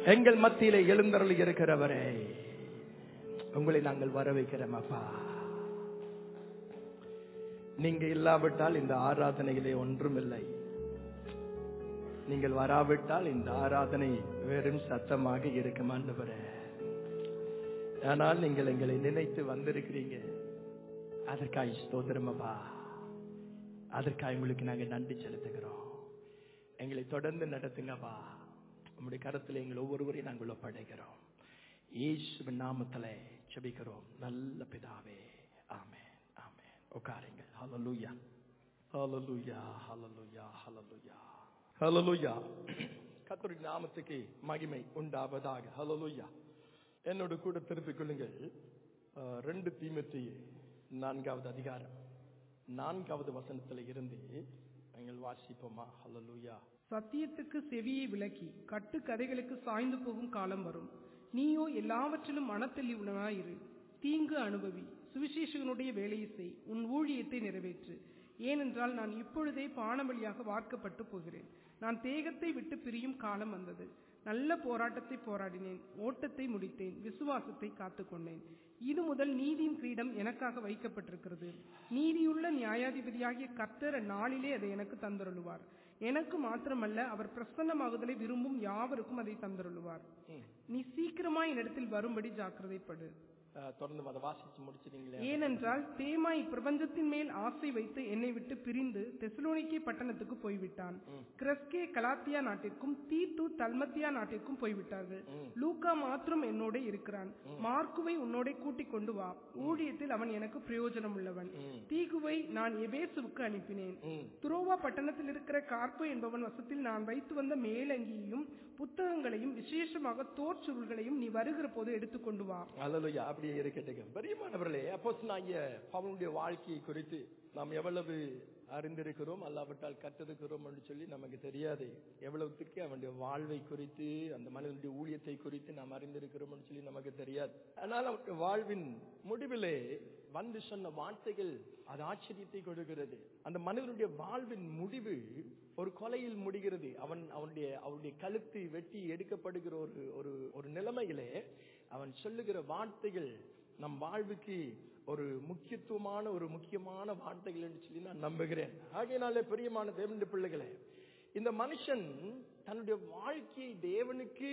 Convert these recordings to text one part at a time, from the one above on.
எங்கள் மத்தியிலே எழுந்தருளி இருக்கிறவரே உங்களை நாங்கள் வர வைக்கிறோம் அப்பா நீங்க இல்லாவிட்டால் இந்த ஆராதனையிலே ஒன்றுமில்லை நீங்கள் வராவிட்டால் இந்த ஆராதனை வெறும் சத்தமாக இருக்கும் ஆண்டவரே ஆனால் நீங்கள் எங்களை நினைத்து வந்திருக்கிறீங்க அதற்காக ஸ்தோத்திரம் அப்பா அதற்காக உங்களுக்கு நாங்க நன்றி செலுத்துகிறோம் எங்களை தொடர்ந்து நடத்துங்கப்பா உங்களுடைய கரத்தில் எங்கள் ஒவ்வொருவரையும் நாங்கள் ஒப்படைக்கிறோம் இயேசுவின் நாமத்திலே ஜெபிக்கிறோம் நல்ல பிதாவே ஆமென் ஆமென் உட்காருங்கள் ஹalleluya ஹalleluya ஹalleluya ஹalleluya ஹalleluya கர்த்தருடைய நாமத்துக்கு மகிமை உண்டாவதாக ஹalleluya என்னோடு கூட திருப்பிக் கொள்ளுங்கள் அஹ், ரெண்டு தீமத்தி நான்காவது அதிகாரம் நான்காவது வசனத்துல இருந்து நீங்கள் வாசிப்போமா ஹalleluya சத்தியத்துக்கு செவியை விலக்கி கட்டுக்கதைகளுக்கு சாய்ந்து போகும் காலம் வரும் நீயோ எல்லாவற்றிலும் மனத்தெளிவுடனாயிரு தீங்கு அனுபவி சுவிசேஷகனுடைய வேலையை செய் உன் ஊழியத்தை நிறைவேற்று ஏனென்றால் நான் இப்பொழுதே பானபலியாக வார்க்கப்பட்டு போகிறேன் நான் தேகத்தை விட்டு பிரியும் காலம் வந்தது நல்ல போராட்டத்தை போராடினேன் ஓட்டத்தை முடித்தேன் விசுவாசத்தை காத்துக்கொண்டேன் இது முதல் நீதியின் கிரீடம் எனக்காக வைக்கப்பட்டிருக்கிறது நீதியுள்ள நியாயாதிபதியாகிய கர்த்தர் நாளிலே அதை எனக்கு தந்தருளுவார் எனக்கு மாத்திரமல்ல அவர் பிரசன்னமாகுதலை விரும்பும் யாவருக்கும் அதை தந்தருளுவார் நீ சீக்கிரமாய் என்னிடத்தில் வரும்படி ஜாக்கிரதைப்படு அஹ், தொடர்ந்து அதை வாசிச்சு முடிச்சிட்டீங்களே ஏனென்றால் தேமா இப்பிரபஞ்சத்தின் மேல் ஆசை வைத்து என்னை விட்டு பிரிந்து தெசலோனிக்கே பட்டணத்துக்கு போய்விட்டான் கிரஸ்கே கலாத்தியா நாட்டிற்கும் தீத்து தல்மத்தியா நாட்டிற்கும் போய்விட்டார்கள் லூக்கா மாத்திரம் என்னோட இருக்கிறான் மார்க்குவை உன்னோட கூட்டிக் கொண்டு வா ஊழியத்தில் அவன் எனக்கு பிரயோஜனம் உள்ளவன் தீகுவை நான் எபேசுவுக்கு அனுப்பினேன் ம். துரோவா பட்டணத்தில் இருக்கிற கார்போ என்பவன் வசத்தில் நான் வைத்து வந்த மேலங்கியையும் புத்தகங்களையும் விசேஷமாக தோற் சுருள்களையும் நீ வருகிற போது எடுத்துக்கொண்டு வா அல்லலுயா அப்படியே இருக்கட்டும் பெரியமானவர்களே அப்போஸ்தலனாகிய பவுனுடைய வாழ்க்கையை குறித்து நாம் எவ்வளவு அறிந்திருக்கிறோம் அல்லாவிட்டால் கற்றிருக்கிறோம் என்று சொல்லி நமக்கு தெரியாது எவ்வளவுக்கு அவனுடைய வாழ்வை குறித்து அந்த மனிதனுடைய ஊழியத்தை குறித்து நாம் அறிந்திருக்கிறோம் என்று சொல்லி நமக்கு தெரியாது ஆனால் அவனுடைய வாழ்வின் முடிவிலே வந்து சொன்ன வார்த்தைகள் அது ஆச்சரியத்தை கொடுக்கிறது அந்த மனிதனுடைய வாழ்வின் முடிவு ஒரு கொலையில் முடிகிறது அவன் அவனுடைய அவனுடைய கழுத்து வெட்டி எடுக்கப்படுகிற ஒரு ஒரு ஒரு நிலைமையிலே அவன் சொல்லுகிற வார்த்தைகள் நம் வாழ்வுக்கு ஒரு முக்கியத்துவமான ஒரு முக்கியமான வார்த்தைகள் என்று சொல்லி நான் நம்புகிறேன் ஆகையினாலே பிரியமான தேவனுடைய பிள்ளைகளே இந்த மனுஷன் தன்னுடைய வாழ்க்கையை தேவனுக்கு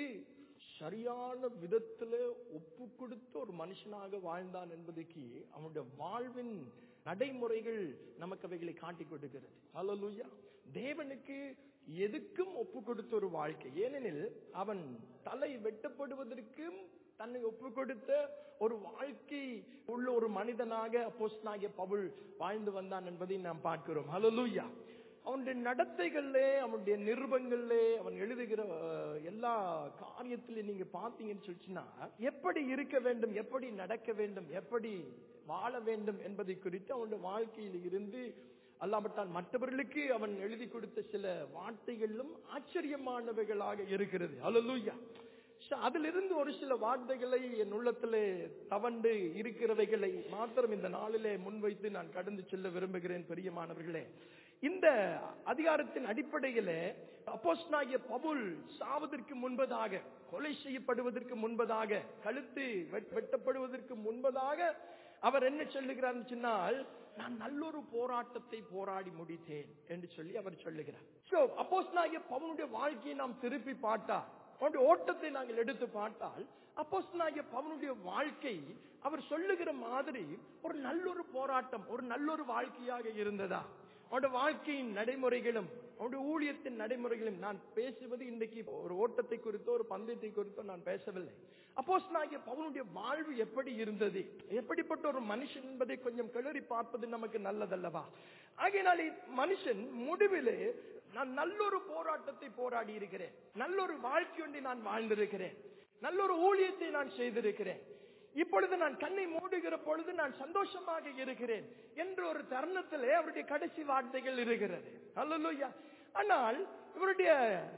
சரியான விதத்துல ஒப்பு கொடுத்த ஒரு மனுஷனாக வாழ்ந்தான் என்பதற்கு அவனுடைய வாழ்வின் நடைமுறைகள் நமக்கு அவைகளை காட்டிக் கொடுக்கிறது அல்லூயா தேவனுக்கு எதுக்கும் ஒப்பு கொடுத்த ஒரு வாழ்க்கை ஏனெனில் அவன் தலை வெட்டப்படுவதற்கும் தன்னை ஒப்பு கொடுத்த ஒரு வாழ்க்கை உள்ள ஒரு மனிதனாக அப்போஸ்தலனாகிய பவுல் வாழ்ந்து வந்தான் என்பதை நாம் பார்க்கிறோம் ஹalleluya அவனுடைய நடத்தைகளிலே அவனுடைய நிருபங்களிலே அவன் எழுதுகிற அஹ், எல்லா காரியத்திலையும் நீங்க பார்த்தீங்கன்னு சொல்லிச்சுன்னா எப்படி இருக்க வேண்டும் எப்படி நடக்க வேண்டும் எப்படி வாழ வேண்டும் என்பதை குறித்து அவனுடைய வாழ்க்கையில் இருந்து அல்லாமட்டால் மற்றவர்களுக்கு அவன் எழுதி கொடுத்த சில வார்த்தைகளிலும் ஆச்சரியமானவைகளாக இருக்கிறது அல்லூயா அதிலிருந்து ஒரு சில வார்த்தைகளை என் உள்ளத்திலே தவண்டு இருக்கிறவைகளை மாத்திரம் இந்த நாளிலே முன்வைத்து நான் கடந்து செல்ல விரும்புகிறேன் பெரியமானவர்களே இந்த அதிகாரத்தின் அடிப்படையிலே அப்போஸ்தலனாகிய பவுல் சாவதற்கு முன்பதாக கொலை செய்யப்படுவதற்கு முன்பதாக கழுத்து வெட்- வெட்டப்படுவதற்கு முன்பதாக அவர் என்ன சொல்லுகிறார் சொன்னால் நான் நல்லொரு போராட்டத்தை போராடி முடித்தேன் என்று சொல்லி அவர் சொல்லுகிறார் சோ அப்போஸ்தலனாகிய பவுனுடைய வாழ்க்கையை நாம் திருப்பி பார்த்தால் அவனுடைய ஓட்டத்தை நாங்கள் எடுத்து பார்த்தால் அப்போஸ்தலனாகிய பவுனுடைய வாழ்க்கை அவர் சொல்லுகிற மாதிரி ஒரு நல்லொரு போராட்டம் ஒரு நல்லொரு வாழ்க்கையாக இருந்ததா அவனுடைய வாழ்க்கையின் நடைமுறைகளும் அவனுடைய ஊழியத்தின் நடைமுறைகளும் நான் பேசுவது இன்றைக்கு ஒரு ஓட்டத்தை குறித்தோ ஒரு பந்தயத்தை குறித்தோ நான் பேசவில்லை அப்போஸ்தலனாகிய பவுனுடைய வாழ்வு எப்படி இருந்தது எப்படிப்பட்ட ஒரு மனுஷன் என்பதை கொஞ்சம் கிளறி பார்ப்பது நமக்கு நல்லதல்லவா ஆகையினாலே மனுஷன் முடிவிலே நான் நல்லொரு போராட்டத்தை போராடி இருக்கிறேன் நல்லொரு வாழ்க்கை ஒன்றை நான் வாழ்ந்திருக்கிறேன் நல்லொரு ஊழியத்தை நான் செய்திருக்கிறேன் இப்பொழுது நான் கண்ணை மூடுகிற பொழுது நான் சந்தோஷமாக இருக்கிறேன் என்ற ஒரு தருணத்திலே அவருடைய கடைசி வார்த்தைகள் இருக்கிறது அல்லா ஆனால் இவருடைய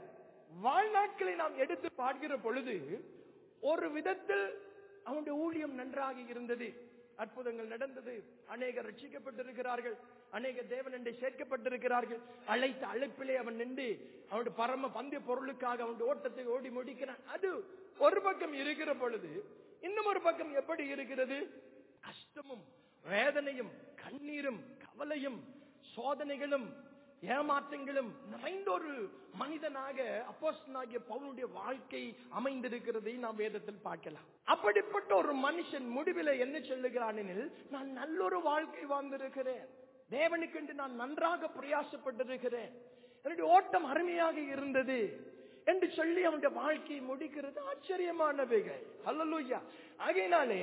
வாழ்நாட்களை நாம் எடுத்து பார்க்கிற பொழுது ஒரு விதத்தில் அவனுடைய ஊழியம் நன்றாக இருந்தது அற்புதங்கள் நடந்தது அநேகர் ரட்சிக்கப்பட்டிருக்கிறார்கள் அநேக தேவனண்டை சேர்க்கப்பட்டிருக்கிறார்கள் அழைத்த அழைப்பிலே அவன் நின்று அவனுடைய பரம பந்திய பொருளுக்காக அவனுடைய ஓட்டத்தை ஓடி முடிக்கிறான் அது ஒரு பக்கம் இருக்கிற பொழுது இன்னும் ஒரு பக்கம் எப்படி இருக்கிறது கஷ்டமும் வேதனையும் கண்ணீரும் கவலையும் சோதனைகளும் ஏமாற்றங்களும் நிறைந்த ஒரு மனிதனாக அப்போஸ்தலனாகிய பவுனுடைய வாழ்க்கை அமைந்திருக்கிறதை நாம் வேதத்தில் பார்க்கலாம் அப்படிப்பட்ட ஒரு மனுஷன் முடிவில் என்ன சொல்லுகிறான் எனில் நான் நல்லொரு வாழ்க்கை வாழ்ந்திருக்கிறேன் தேவனுக்கென்று நான் நன்றாக பிரயாசப்பட்டிருக்கிறேன் என்னுடைய ஓட்டம் அருமையாக இருந்தது என்று சொல்லி அவனுடைய வாழ்க்கையை முடிக்கிறது ஆச்சரியமானவைகள் அல்லலுயா ஆகையினாலே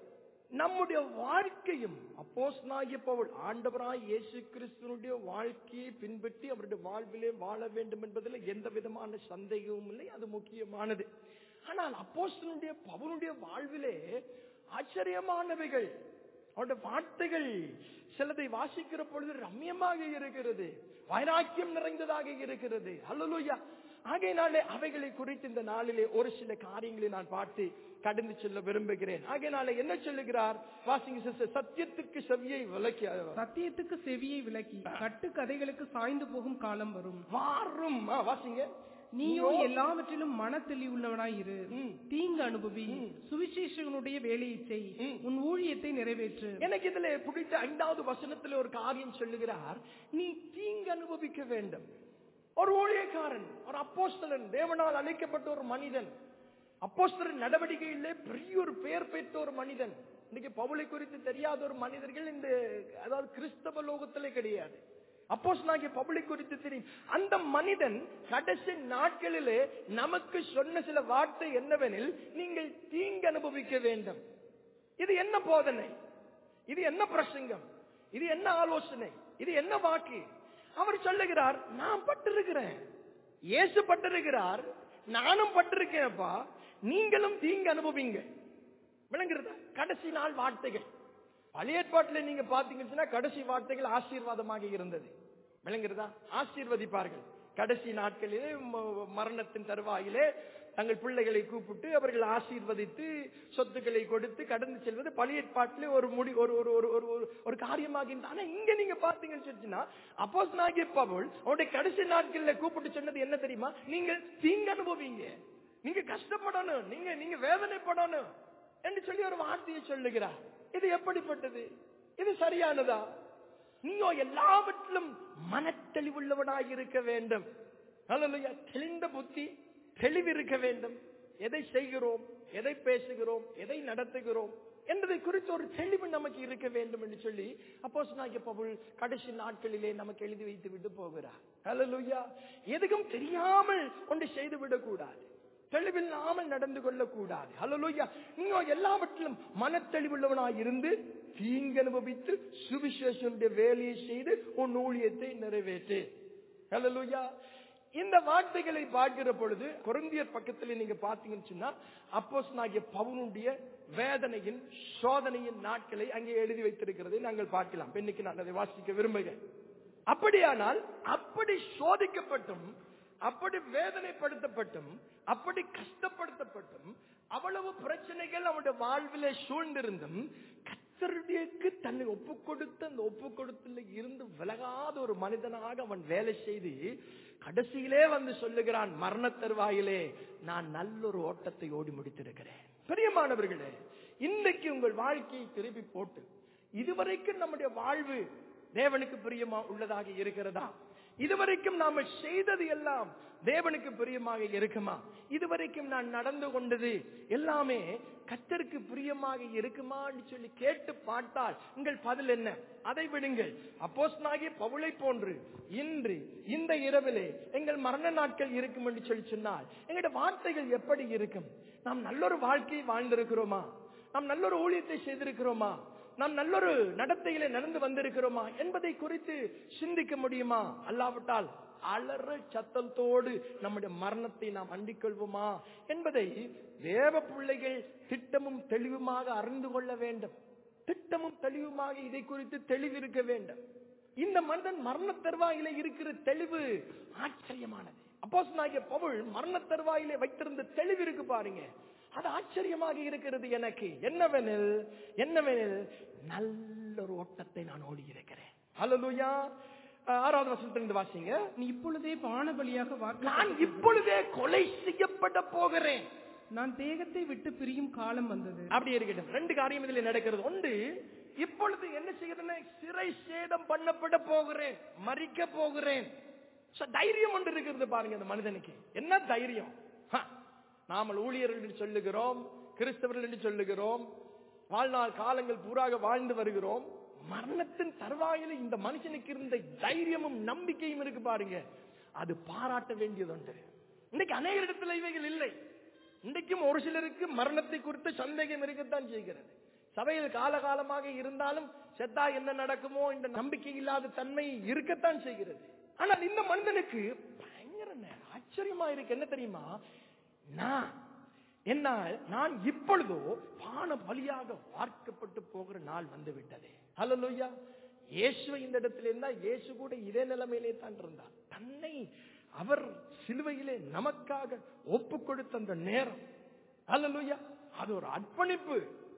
நம்முடைய வாழ்க்கையும் அப்போஸ்தலனாகிய பவுல் ஆண்டவராய் இயேசு கிறிஸ்துவனுடைய வாழ்க்கையை பின்பற்றி அவருடைய வாழ்விலே வாழ வேண்டும் என்பதில் எந்த விதமான சந்தேகமும் இல்லை அது முக்கியமானது ஆனால் அப்போஸ்தலனுடைய பவுனுடைய வாழ்விலே ஆச்சரியமானவைகள் அவருடைய வார்த்தைகள் சிலதை வாசிக்கிற பொழுது ரம்யமாக இருக்கிறது வைராக்கியம் நிறைந்ததாக இருக்கிறது அல்லலுயா ஆகையினாலே அவைகளை குறித்து இந்த நாளிலே ஒரு சில காரியங்களை நான் பார்த்து கடந்து செல்ல விரும்புகிறேன் ஆகையினாலே என்ன சொல்லுகிறார் வாசிங்க சிஸ்டர் சத்தியத்துக்கு செவியை விலக்கி சத்தியத்துக்கு செவியை விலக்கி கட்டு கதைகளுக்கு சாய்ந்து போகும் காலம் வரும் வாரும் ஆ, வாசிங்க நீயோ எல்லாவற்றிலும் மனத்தெளிவுள்ளவனாய் இரு ம். தீங்கு அனுபவி சுவிசேஷகனுடைய வேலையை செய் ம். உன் ஊழியத்தை நிறைவேற்று எனக்கு இதுல பிடித்த ஐந்தாவது வசனத்துல ஒரு காரியம் சொல்லுகிறார் நீ தீங்கு அனுபவிக்க வேண்டும் ஒரு ஊழியக்காரன் ஒரு அப்போஸ்தலன் தேவனால் அழைக்கப்பட்ட ஒரு மனிதன் அப்போஸ்தலன் நடவடிக்கையிலே பெரிய ஒரு பெயர் பெற்ற ஒரு மனிதன் இன்னைக்கு பவுலை குறித்து தெரியாத ஒரு மனிதர்கள் இந்த அதாவது கிறிஸ்தவ லோகத்திலே கிடையாது அப்போஸ்தலனாகிய பவுலை குறித்து தெரியும் அந்த மனிதன் கடைசி நாட்களிலே நமக்கு சொன்ன சில வார்த்தை என்னவெனில் நீங்கள் தீங்கு அனுபவிக்க வேண்டும் இது என்ன போதனை இது என்ன பிரசங்கம் இது என்ன ஆலோசனை இது என்ன வாக்கு அவர் சொல்லுகிறார் நான் பட்டிருக்கிறேன் இயேசு பட்டிருக்கிறார் நானும் பட்டிருக்கேன்ப்பா நீங்களும் தீங்கு அனுபவிங்க விளங்குறதா கடைசி நாள் வார்த்தைகள் பழைய ஏற்பாட்டில் நீங்க பாத்தீங்கன்னா கடைசி வார்த்தைகள் ஆசீர்வாதமாக இருந்தது விளங்குறதா ஆசீர்வதிப்பார்கள் கடைசி நாட்களிலே ம- மரணத்தின் தருவாயிலே தங்கள் பிள்ளைகளை கூப்பிட்டு அவர்கள் ஆசீர்வதித்து சொத்துக்களை கொடுத்து கடந்து செல்வது பழைய ஏற்பாட்டிலே ஒரு முடி ஒரு ஒரு ஒரு ஒரு ஒரு- ஒரு காரியமாக இருந்தது ஆனா இங்க நீங்க பாத்தீங்கன்னு சொல்லிச்சுன்னா அப்போஸ் நாகிய பவுல் அவருடைய கடைசி நாட்கள்ல கூப்பிட்டு சொன்னது என்ன தெரியுமா நீங்கள் தீங்கு அனுபவிங்க நீங்க கஷ்டப்படணும் நீங்க நீங்க வேதனைப்படணும் என்று சொல்லி ஒரு வார்த்தையை சொல்லுகிறார் இது எப்படிப்பட்டது இது சரியானதா நீயோ எல்லாவற்றிலும் மனத்தெளிவுள்ளவனாய் இருக்க வேண்டும் அல்லையா தெளிந்த புத்தி தெளிவு இருக்க வேண்டும் எதை செய்கிறோம் எதை பேசுகிறோம் எதை நடத்துகிறோம் என்பதை குறித்து ஒரு தெளிவு நமக்கு இருக்க வேண்டும் என்று சொல்லி அப்போ பவுல் கடைசி நாட்களிலே நமக்கு எழுதி வைத்து விட்டு போகிறார் அல்லலுயா எதுக்கும் தெரியாமல் ஒன்று செய்து விடக்கூடாது தெளிவில்லாமல் நடந்து கொள்ளக்கூடாது ஹalleluya நீங்க எல்லாவற்றிலும் மனத்தெளிவுள்ளவனாய் இருந்து தீங்கு அனுபவித்து சுவிசேஷனுடைய வேலையை செய்து உன் ஊழியத்தை நிறைவேற்று ஹalleluya இந்த வார்த்தைகளை பார்க்கிற பொழுது கொரிந்தியர் பக்கத்தில் நீங்க பாத்தீங்கன்னு சொன்னா அப்போஸ்தலனாகிய பவுனுடைய வேதனையின் சோதனையின் நாட்களை அங்கே எழுதி வைத்திருக்கிறதை நாங்கள் பார்க்கலாம் இன்னைக்கு நான் அதை வாசிக்க விரும்புகிறேன் அப்படியானால் அப்படி சோதிக்கப்பட்டும் அப்படி வேதனைப்படுத்தப்பட்டும் அப்படி கஷ்டப்படுத்தப்பட்டும் அவ்வளவு பிரச்சனைகள் அவனுடைய வாழ்விலே சூழ்ந்திருந்தும் கத்தருடையக்கு தன்னை ஒப்பு கொடுத்து அந்த ஒப்பு கொடுத்துல இருந்து விலகாத ஒரு மனிதனாக அவன் வேலை செய்து கடைசியிலே வந்து சொல்லுகிறான் மரண தருவாயிலே நான் நல்லொரு ஓட்டத்தை ஓடி முடித்திருக்கிறேன் பிரியமானவர்களே இன்னைக்கு உங்கள் வாழ்க்கையை திருப்பி போட்டு இதுவரைக்கும் நம்முடைய வாழ்வு தேவனுக்கு பிரியமா உள்ளதாக இருக்கிறதா இதுவரைக்கும் நாம செய்தது எல்லாம் தேவனுக்கு பிரியமாக இருக்குமா இதுவரைக்கும் நான் நடந்து கொண்டது எல்லாமே கத்தருக்கு பிரியமாக இருக்குமான்னு சொல்லி கேட்டு பார்த்தால் உங்கள் பதில் என்ன அதை விடுங்கள் அப்போஸ்தலனாகிய பவுலை போன்று இன்று இந்த இரவிலே எங்கள் மரண நாட்கள் இருக்கும் என்று சொல்லி சொன்னால் எங்களுடைய வார்த்தைகள் எப்படி இருக்கும் நாம் நல்லொரு வாழ்க்கையை வாழ்ந்திருக்கிறோமா நாம் நல்லொரு ஊழியத்தை செய்திருக்கிறோமா நாம் நல்லொரு நடத்தையிலே நடந்து வந்திருக்கிறோமா என்பதை குறித்து சிந்திக்க முடியுமா அல்லாவிட்டால் அலற சத்தத்தோடு நம்முடைய மரணத்தை நாம் அண்டிக் கொள்வோமா என்பதை தேவ பிள்ளைகள் திட்டமும் தெளிவுமாக அறிந்து கொள்ள வேண்டும் திட்டமும் தெளிவுமாக இதை குறித்து தெளிவு இருக்க வேண்டும் இந்த மனிதன் மரண தருவாயிலே இருக்கிற தெளிவு ஆச்சரியமானது அப்போஸ் நாகிய பவுல் மரண தருவாயிலே வைத்திருந்த தெளிவு இருக்கு பாருங்க அது ஆச்சரியமாக இருக்கிறது எனக்கு என்னவெனில் என்னவெனில் நல்ல ஒரு ஓட்டத்தை நான் ஓடி இருக்கிறேன் ஹalleluya அஹ் ஆறாவது வசனத்திலிருந்து வாசிங்க நீ இப்பொழுதே பான பலியாக வார்க்க நான் இப்பொழுதே கொலை செய்யப்பட போகிறேன் நான் தேகத்தை விட்டு பிரியும் காலம் வந்தது அப்படி இருக்கட்டும் ரெண்டு காரியம் இதில் நடக்கிறது ஒன்று இப்பொழுது என்ன செய்கிறேன்னா சிறை சேதம் பண்ணப்பட போகிறேன் மறிக்க போகிறேன் So, தைரியம் ஒன்று இருக்கிறது பாருங்க அந்த மனிதனுக்கு என்ன தைரியம் ஹ, நாமல் ஊழியர்கள் என்று சொல்லுகிறோம் கிறிஸ்தவர்கள் என்று சொல்லுகிறோம் வாழ்நாள் காலங்கள் பூராக வாழ்ந்து வருகிறோம் மரணத்தின் தருவாயில இந்த மனுஷனுக்கு இருந்த தைரியமும் நம்பிக்கையும் இருக்கு பாருங்க அது பாராட்ட வேண்டியது ஒன்று இன்னைக்கு அநேக இடத்துல இவைகள் இல்லை இன்றைக்கும் ஒரு சிலருக்கு மரணத்தை குறித்து சந்தேகம் இருக்கத்தான் செய்கிறது சபையில் காலகாலமாக இருந்தாலும் செத்தா என்ன நடக்குமோ இந்த நம்பிக்கை இல்லாத தன்மை இருக்கத்தான் செய்கிறது ஆனால் இந்த மனிதனுக்கு பயங்கர நே- ஆச்சரியமா இருக்கு என்ன தெரியுமா நான் என்னால் நான் இப்பொழுதோ பான பலியாக வார்க்கப்பட்டு போகிற நாள் வந்து விட்டதே ஹalleluya இயேசுவை இந்த இடத்துல இருந்தா இயேசு கூட இதே நிலைமையிலே தான் இருந்தார் தன்னை அவர் சிலுவையிலே நமக்காக ஒப்பு கொடுத்த அந்த நேரம் ஹalleluya அது ஒரு அர்ப்பணிப்பு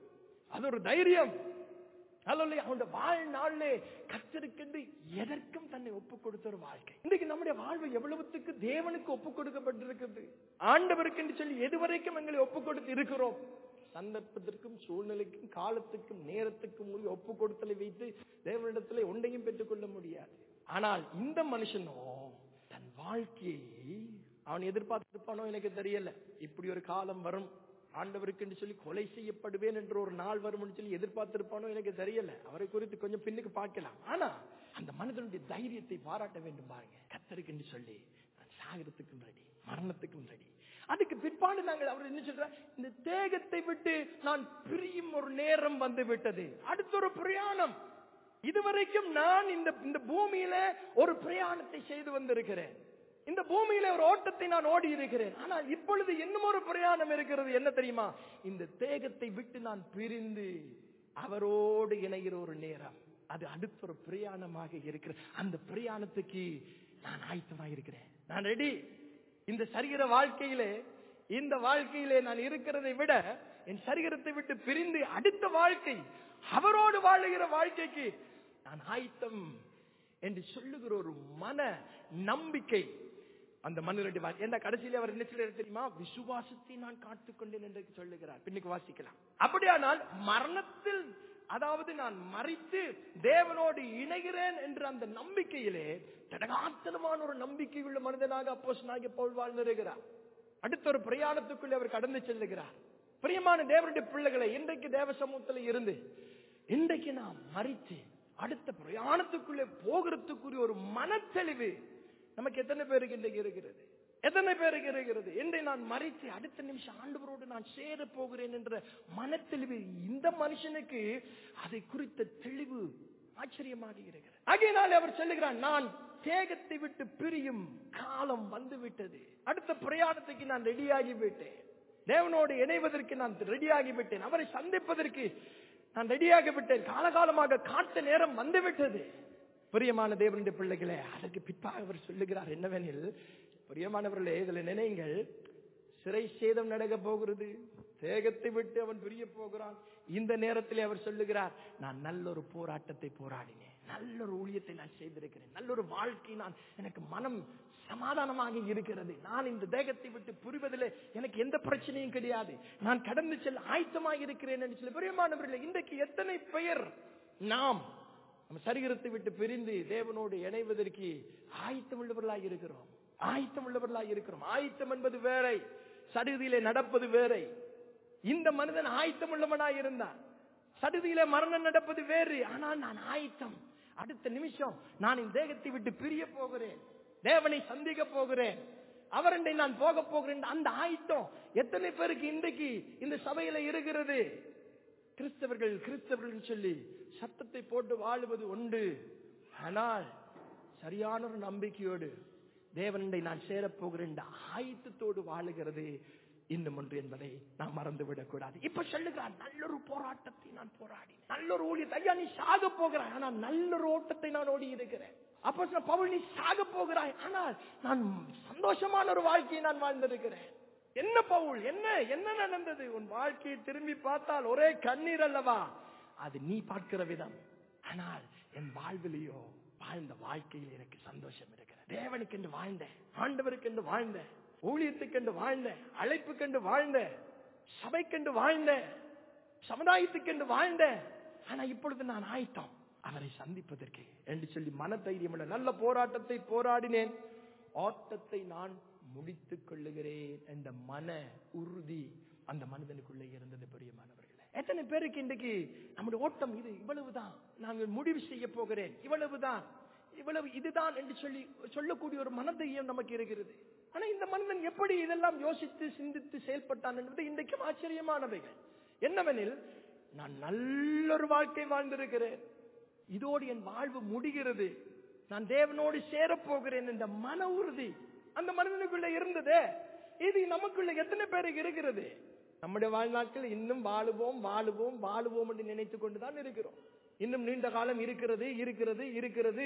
அது ஒரு தைரியம் ஹalleluya அவனுடைய வாழ்நாளிலே கத்திருக்கின்ற எதற்கும் தன்னை ஒப்பு கொடுத்த ஒரு வாழ்க்கை இன்றைக்கு நம்முடைய வாழ்வு எவ்வளவுத்துக்கு தேவனுக்கு ஒப்பு கொடுக்கப்பட்டிருக்கிறது ஆண்டவருக்கு என்று சொல்லி எதுவரைக்கும் எங்களை ஒப்பு கொடுத்து இருக்கிறோம் சந்தர்ப்பத்திற்கும் சூழ்நிலைக்கும் காலத்துக்கும் நேரத்துக்கும் உரிய ஒப்பு கொடுத்தலை வைத்து தேவனிடத்தில் ஒன்றையும் பெற்றுக்கொள்ள முடியாது ஆனால் இந்த மனுஷனோ தன் வாழ்க்கையை அவன் எதிர்பார்த்திருப்பானோ எனக்கு தெரியல இப்படி ஒரு காலம் வரும் ஆண்டவருக்கு என்று சொல்லி கொலை செய்யப்படுவேன் என்ற ஒரு நாள் வரும்னு சொல்லி எதிர்பார்த்திருப்பானோ எனக்கு தெரியல அவரை குறித்து கொஞ்சம் பின்னுக்கு பார்க்கலாம் ஆனா அந்த மனிதனுடைய தைரியத்தை பாராட்ட வேண்டும் பாருங்க கத்தருக்கு என்று சொல்லி நான் சாகரத்துக்கும் ரெடி மரணத்துக்கும் ரெடி அதுக்கு பிற்பாடு நாங்கள் அவர் என்ன சொல்ற இந்த தேகத்தை விட்டு நான் பிரியும் ஒரு நேரம் வந்து விட்டது அடுத்த ஒரு பிரயாணம் இதுவரைக்கும் நான் இந்த இந்த பூமியில ஒரு பிரயாணத்தை செய்து வந்திருக்கிறேன் இந்த பூமியில ஒரு ஓட்டத்தை நான் ஓடி இருக்கிறேன் ஆனால் இப்பொழுது இன்னும் ஒரு பிரயாணம் இருக்கிறது என்ன தெரியுமா இந்த தேகத்தை விட்டு நான் பிரிந்து அவரோடு இணைகிற ஒரு நேரம் அது அடுத்த ஒரு பிரயாணமாக இருக்கிற அந்த பிரயாணத்துக்கு நான் ஆயத்தமாக இருக்கிறேன் நான் ரெடி இந்த சரீர வாழ்க்கையிலே இந்த வாழ்க்கையிலே நான் இருக்கிறதை விட என் சரீரத்தை விட்டு பிரிந்து அடுத்த வாழ்க்கை அவரோடு வாழுகிற வாழ்க்கைக்கு நான் ஆயத்தம் என்று சொல்லுகிற ஒரு மன நம்பிக்கை அந்த மனிதனுடைய வாழ்க்கை என்ன கடைசியில அவர் என்ன சொல்றாரு தெரியுமா விசுவாசத்தை நான் காத்துக் கொண்டேன் என்று சொல்லுகிறார் பின்னுக்கு வாசிக்கலாம் அப்படியானால் மரணத்தில் அதாவது நான் மறித்து தேவனோடு இணைகிறேன் என்ற அந்த நம்பிக்கையிலே தடகாத்தனமான ஒரு நம்பிக்கை உள்ள மனிதனாக அப்போஸ் நாகிய பவுல் வாழ்ந்திருக்கிறார் அடுத்த ஒரு பிரயாணத்துக்குள்ளே அவர் கடந்து செல்லுகிறார் பிரியமான தேவனுடைய பிள்ளைகளை இன்றைக்கு தேவ சமூகத்தில் இருந்து இன்றைக்கு நாம் மறித்து அடுத்த பிரயாணத்துக்குள்ளே போகிறதுக்குரிய ஒரு மனத்தெளிவு நமக்கு எத்தனை பேருக்கு இன்றைக்கு இருக்கிறது எத்தனை பேருக்கு இருக்கிறது இன்றை நான் மறித்து அடுத்த நிமிஷம் ஆண்டவரோடு நான் சேர போகிறேன் என்ற மனத்தெளிவு இந்த மனுஷனுக்கு அதை குறித்த தெளிவு ஆச்சரியமாக இருக்கிறது ஆகையினாலே அவர் சொல்லுகிறான் நான் தேகத்தை விட்டு பிரியும் காலம் வந்து விட்டது அடுத்த பிரயாணத்துக்கு நான் ரெடியாகி விட்டேன் தேவனோடு இணைவதற்கு நான் ரெடியாகி விட்டேன் அவரை சந்திப்பதற்கு நான் ரெடியாகி விட்டேன் காலகாலமாக காட்ட நேரம் வந்து விட்டது பிரியமான தேவனுடைய பிள்ளைகளே அதற்கு பிற்பாக அவர் சொல்லுகிறார் என்னவெனில் பிரியமானவர்களே இதுல நினைங்கள் சிறை சேதம் நடக்க போகிறது தேகத்தை விட்டு அவன் பிரிய போகிறான் இந்த நேரத்திலே அவர் சொல்லுகிறார் நான் நல்ல ஒரு போராட்டத்தை போராடினேன் நல்ல ஒரு ஊழியத்தை நான் செய்திருக்கிறேன் நல்ல ஒரு வாழ்க்கை நான் எனக்கு மனம் சமாதானமாக இருக்கிறது நான் இந்த தேகத்தை விட்டு புரிவதில் எனக்கு எந்த பிரச்சனையும் கிடையாது நான் கடந்து செல்ல ஆயத்தமாக இருக்கிறேன் என்று சொல்லி பிரியமானவர்களே இன்றைக்கு எத்தனை பெயர் நாம் நம்ம சரீரத்தை விட்டு பிரிந்து தேவனோடு இணைவதற்கு ஆயத்தம் உள்ளவர்களாக இருக்கிறோம் ஆயத்தம் உள்ளவர்களாக இருக்கிறோம் ஆயத்தம் என்பது வேறை சடுதியிலே நடப்பது வேறை இந்த மனிதன் ஆயத்தம் உள்ளவனாய் இருந்தான் சடுதியிலே மரணம் நடப்பது வேறு ஆனால் நான் ஆயத்தம் அடுத்த நிமிஷம் நான் இந்த தேகத்தை விட்டு பிரிய போகிறேன் தேவனை சந்திக்க போகிறேன் அவரண்டை நான் போக போகிறேன் அந்த ஆயத்தம் எத்தனை பேருக்கு இன்றைக்கு இந்த சபையில இருக்கிறது கிறிஸ்தவர்கள் கிறிஸ்தவர்கள் சொல்லி சத்தத்தை போட்டு வாழுவது உண்டு ஆனால் சரியான ஒரு நம்பிக்கையோடு தேவனண்டை நான் சேரப் போகிறேன் என்ற ஆயத்தத்தோடு வாழுகிறது இன்னும் ஒன்று என்பதை நாம் மறந்துவிடக் கூடாது இப்ப சொல்லுகிறான் நல்ல ஒரு போராட்டத்தை நான் போராடி நல்ல ஒரு ஊழியத்தை ஐயா நீ சாக போகிறாய் ஆனால் நல்ல ஒரு ஓட்டத்தை நான் ஓடி இருக்கிறேன் அப்போ சொன்ன பவுல் நீ சாக போகிறாய் ஆனால் நான் சந்தோஷமான ஒரு வாழ்க்கையை நான் வாழ்ந்திருக்கிறேன் என்ன பவுல் என்ன என்ன நடந்தது உன் வாழ்க்கையை திரும்பி பார்த்தால் ஒரே கண்ணீர் அல்லவா அது நீ பார்க்கிற விதம் ஆனால் என் வாழ்விலேயோ வாழ்ந்த வாழ்க்கையில் எனக்கு சந்தோஷம் இருக்கிறது தேவனுக்கு என்று வாழ்ந்த ஆண்டவருக்கு என்று வாழ்ந்த ஊழியத்துக்கு என்று வாழ்ந்த அழைப்புக்கு என்று வாழ்ந்த சபைக்கென்று வாழ்ந்த சமுதாயத்துக்கு என்று வாழ்ந்த ஆனா இப்பொழுது நான் ஆயத்தம் அவரை சந்திப்பதற்கு என்று சொல்லி மன தைரியம் உள்ள நல்ல போராட்டத்தை போராடினேன் ஓட்டத்தை நான் முடித்துக் கொள்ளுகிறேன் என்ற மன உறுதி அந்த மனிதனுக்குள்ளே இருந்தது பெரியமானவர்களே எத்தனை பேருக்கு இன்றைக்கு நம்முடைய ஓட்டம் இது இவ்வளவுதான் நாங்கள் முடிவு செய்ய போகிறேன் இவ்வளவுதான் இவ்வளவு இதுதான் என்று சொல்லி சொல்லக்கூடிய ஒரு மனதைரியம் நமக்கு இருக்கிறது ஆனா இந்த மனிதன் எப்படி இதெல்லாம் யோசித்து சிந்தித்து செயல்பட்டான் என்பது இன்றைக்கும் ஆச்சரியமானவைகள் என்னவெனில் நான் நல்லொரு வாழ்க்கை வாழ்ந்திருக்கிறேன் இதோடு என் வாழ்வு முடிகிறது நான் தேவனோடு சேரப்போகிறேன் என்ற மன உறுதி அந்த மனிதனுக்குள்ள இருந்ததே இது நமக்குள்ள எத்தனை பேருக்கு இருக்கிறது நம்முடைய வாழ்நாட்கள் இன்னும் வாழுவோம் வாழுவோம் வாழுவோம் என்று நினைத்துக் கொண்டுதான் இருக்கிறோம் இன்னும் நீண்ட காலம் இருக்கிறது இருக்கிறது இருக்கிறது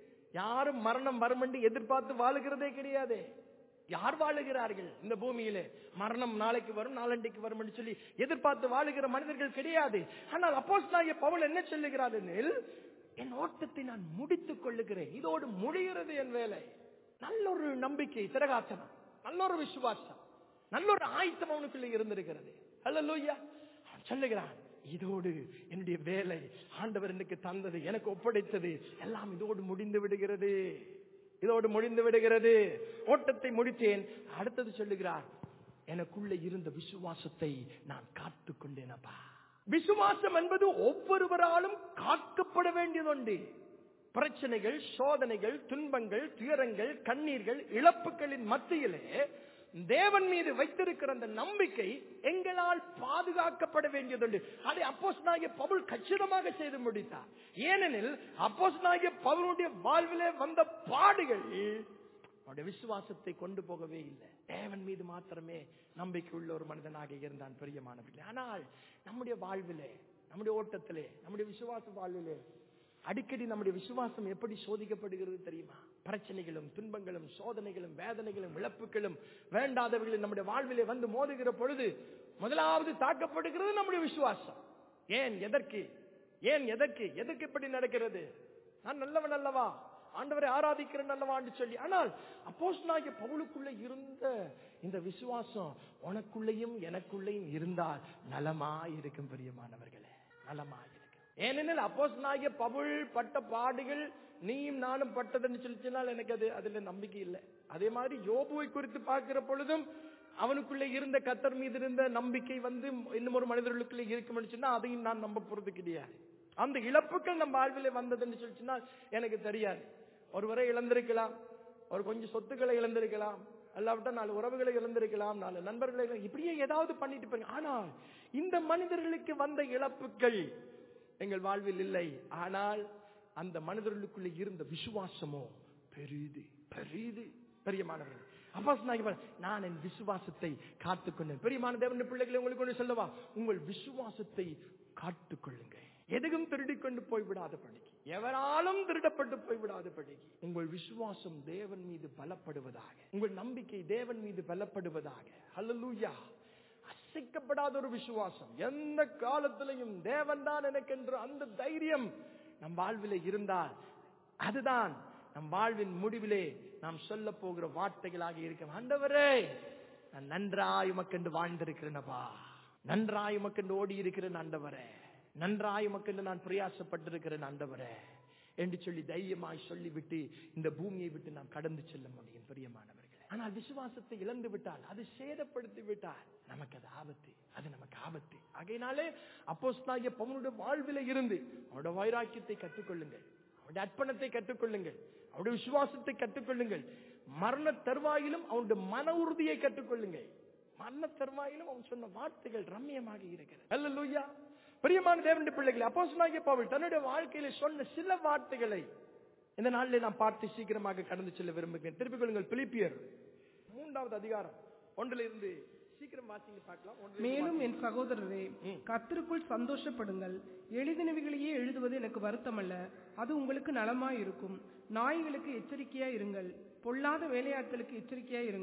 யாரும் மரணம் வரும் என்று எதிர்பார்த்து வாழுகிறதே கிடையாது யார் வாழுகிறார்கள் இந்த பூமியிலே மரணம் நாளைக்கு வரும் நாளண்டைக்கு வரும் என்று சொல்லி எதிர்பார்த்து வாழுகிற மனிதர்கள் கிடையாது ஆனால் அப்போஸ் பவுல் என்ன சொல்லுகிறார் எனில் என் ஓட்டத்தை நான் முடித்துக் கொள்ளுகிறேன் இதோடு முடிகிறது என் வேலை நல்ல ஒரு நம்பிக்கை திரகாத்தனம் நல்ல ஒரு விசுவாசம் நல்ல ஒரு ஆயத்தம் அவனுக்குள்ள இருந்திருக்கிறது அல்ல சொல்லுகிறான் இதோடு என்னுடைய வேலை ஆண்டவர் எனக்கு தந்தது எனக்கு ஒப்படைத்தது எல்லாம் இதோடு முடிந்து விடுகிறது இதோடு முடிந்து விடுகிறது ஓட்டத்தை முடித்தேன் அடுத்தது சொல்லுகிறார் எனக்குள்ள இருந்த விசுவாசத்தை நான் காத்து கொண்டேனப்பா விசுவாசம் என்பது ஒவ்வொருவராலும் காக்கப்பட வேண்டியதுண்டு பிரச்சனைகள் சோதனைகள் துன்பங்கள் துயரங்கள் கண்ணீர்கள் இழப்புகளின் மத்தியிலே தேவன் மீது வைத்திருக்கிற அந்த நம்பிக்கை எங்களால் பாதுகாக்கப்பட வேண்டியதுண்டு அதை அப்போஸ் நாகிய பவுல் கச்சிதமாக செய்து முடித்தார் ஏனெனில் அப்போஸ் நாகிய பவுலுடைய வாழ்விலே வந்த பாடுகள் அவருடைய விசுவாசத்தை கொண்டு போகவே இல்லை தேவன் மீது மாத்திரமே நம்பிக்கை உள்ள ஒரு மனிதனாக இருந்தான் பிரியமானவர்களே ஆனால் நம்முடைய வாழ்விலே நம்முடைய ஓட்டத்திலே நம்முடைய விசுவாச வாழ்விலே அடிக்கடி நம்முடைய விசுவாசம் எப்படி சோதிக்கப்படுகிறது தெரியுமா பிரச்சனைகளும் துன்பங்களும் சோதனைகளும் வேதனைகளும் இழப்புகளும் வேண்டாதவர்களும் நம்முடைய வாழ்விலே வந்து மோதுகிற பொழுது முதலாவது தாக்கப்படுகிறது நம்முடைய விசுவாசம் ஏன் எதற்கு ஏன் எதற்கு எதற்கு இப்படி நடக்கிறது நான் நல்லவன் அல்லவா ஆண்டவரை ஆராதிக்கிறேன் அல்லவான்னு சொல்லி ஆனால் அப்போஸ் நாகிய பவுலுக்குள்ள இருந்த இந்த விசுவாசம் உனக்குள்ளேயும் எனக்குள்ளேயும் இருந்தால் நலமா இருக்கும் பிரியமானவர்களே நலமா இருக்கும் ஏனெனில் அப்போஸ் நாகிய பவுல் பட்ட பாடுகள் நீயும் நானும் பட்டதுன்னு சொல்லிச்சுனால் எனக்கு அது அதுல நம்பிக்கை இல்லை அதே மாதிரி யோபுவை குறித்து பார்க்கிற பொழுதும் அவனுக்குள்ளே இருந்த கத்தர் மீது இருந்த நம்பிக்கை வந்து இன்னும் ஒரு மனிதர்களுக்குள்ளே இருக்கும்னு சொன்னா அதையும் நான் நம்ப போறது கிடையாது அந்த இழப்புகள் நம்ம வாழ்விலே வந்ததுன்னு சொல்லிச்சுன்னா எனக்கு தெரியாது ஒருவரை இழந்திருக்கலாம் ஒரு கொஞ்சம் சொத்துக்களை இழந்திருக்கலாம் அல்லாவிட்டா நாலு உறவுகளை இழந்திருக்கலாம் நாலு நண்பர்களை இழந்து- இப்படியே ஏதாவது பண்ணிட்டு போய் ஆனால் இந்த மனிதர்களுக்கு வந்த இழப்புகள் எங்கள் வாழ்வில் இல்லை ஆனால் அந்த மனிதர்களுக்குள்ளே இருந்த விசுவாசமோ பெரிது பெரிது பெரியமானவர்கள் அப்பாஸ் நாயகர் நான் என் விசுவாசத்தை காத்துக்கொண்டேன் பெரியமான தேவனுடைய பிள்ளைகளை உங்களுக்கு ஒன்று சொல்லவா உங்கள் விசுவாசத்தை காத்துக்கொள்ளுங்க எதுவும் திருடிக் கொண்டு போய்விடாத படிக்கு எவராலும் திருடப்பட்டு போய்விடாத படிக்கு உங்கள் விசுவாசம் தேவன் மீது பலப்படுவதாக உங்கள் நம்பிக்கை தேவன் மீது பலப்படுவதாக ஹalleluya அசைக்கப்படாத ஒரு விசுவாசம் எந்த காலத்திலையும் தேவன் தான் எனக்கென்று அந்த தைரியம் நம் வாழ்விலே இருந்தால் அதுதான் நம் வாழ்வின் முடிவிலே நாம் சொல்ல போகிற வார்த்தைகளாக இருக்கும் ஆண்டவரே நான் நன்றாய் உமக்கென்று வாழ்ந்திருக்கிறேனப்பா நன்றாய் உமக்கென்று ஓடி இருக்கிறேன் ஆண்டவரே நன்றாய் உமக்கென்று நான் பிரயாசப்பட்டிருக்கிறேன் ஆண்டவரே என்று சொல்லி தைரியமாய் சொல்லிவிட்டு இந்த பூமியை விட்டு நாம் கடந்து செல்ல முடியும் பிரியமானவர்களே ஆனால் விசுவாசத்தை இழந்து விட்டால் அது சேதப்படுத்தி விட்டால் நமக்கு அது ஆபத்து அது நமக்கு ஆபத்து ஆகையினாலே அப்போஸ்தலனாகிய பவுனுடைய வாழ்வில இருந்து அவருடைய வைராக்கியத்தை கற்றுக்கொள்ளுங்கள் அவருடைய அர்ப்பணத்தை கற்றுக்கொள்ளுங்கள் அவருடைய விசுவாசத்தை கற்றுக்கொள்ளுங்கள் மரண தருவாயிலும் அவனுடைய மன உறுதியை கற்றுக்கொள்ளுங்கள் மரண தருவாயிலும் அவன் சொன்ன வார்த்தைகள் ரம்மியமாக இருக்கிறது அல்லேலூயா பிரியமான தேவனுடைய பிள்ளைகளை அப்போஸ்தலனாகிய பவுல் தன்னுடைய வாழ்க்கையில சொன்ன சில வார்த்தைகளை இந்த நாளிலே நாம் பார்த்து சீக்கிரமாக கடந்து செல்ல விரும்புகிறேன் திருப்பிக் கொள்ளுங்கள் பிலிப்பியர் மூன்றாவது அதிகாரம் ஒன்றில் இருந்து சீக்கிரம் வாசிங்க பார்க்கலாம் ஒன்றிலிருந்து மேலும் என் சகோதரரே கர்த்தருக்குள் சந்தோஷப்படுங்கள் எழுதினவைகளையே எழுதுவது எனக்கு வருத்தமல்ல அது உங்களுக்கு நலமாய் இருக்கும் நாய்களுக்கு எச்சரிக்கையாய் இருங்கள் பொல்லாத வேலையாட்களுக்கு எச்சரிக்கையாய் இருங்கள்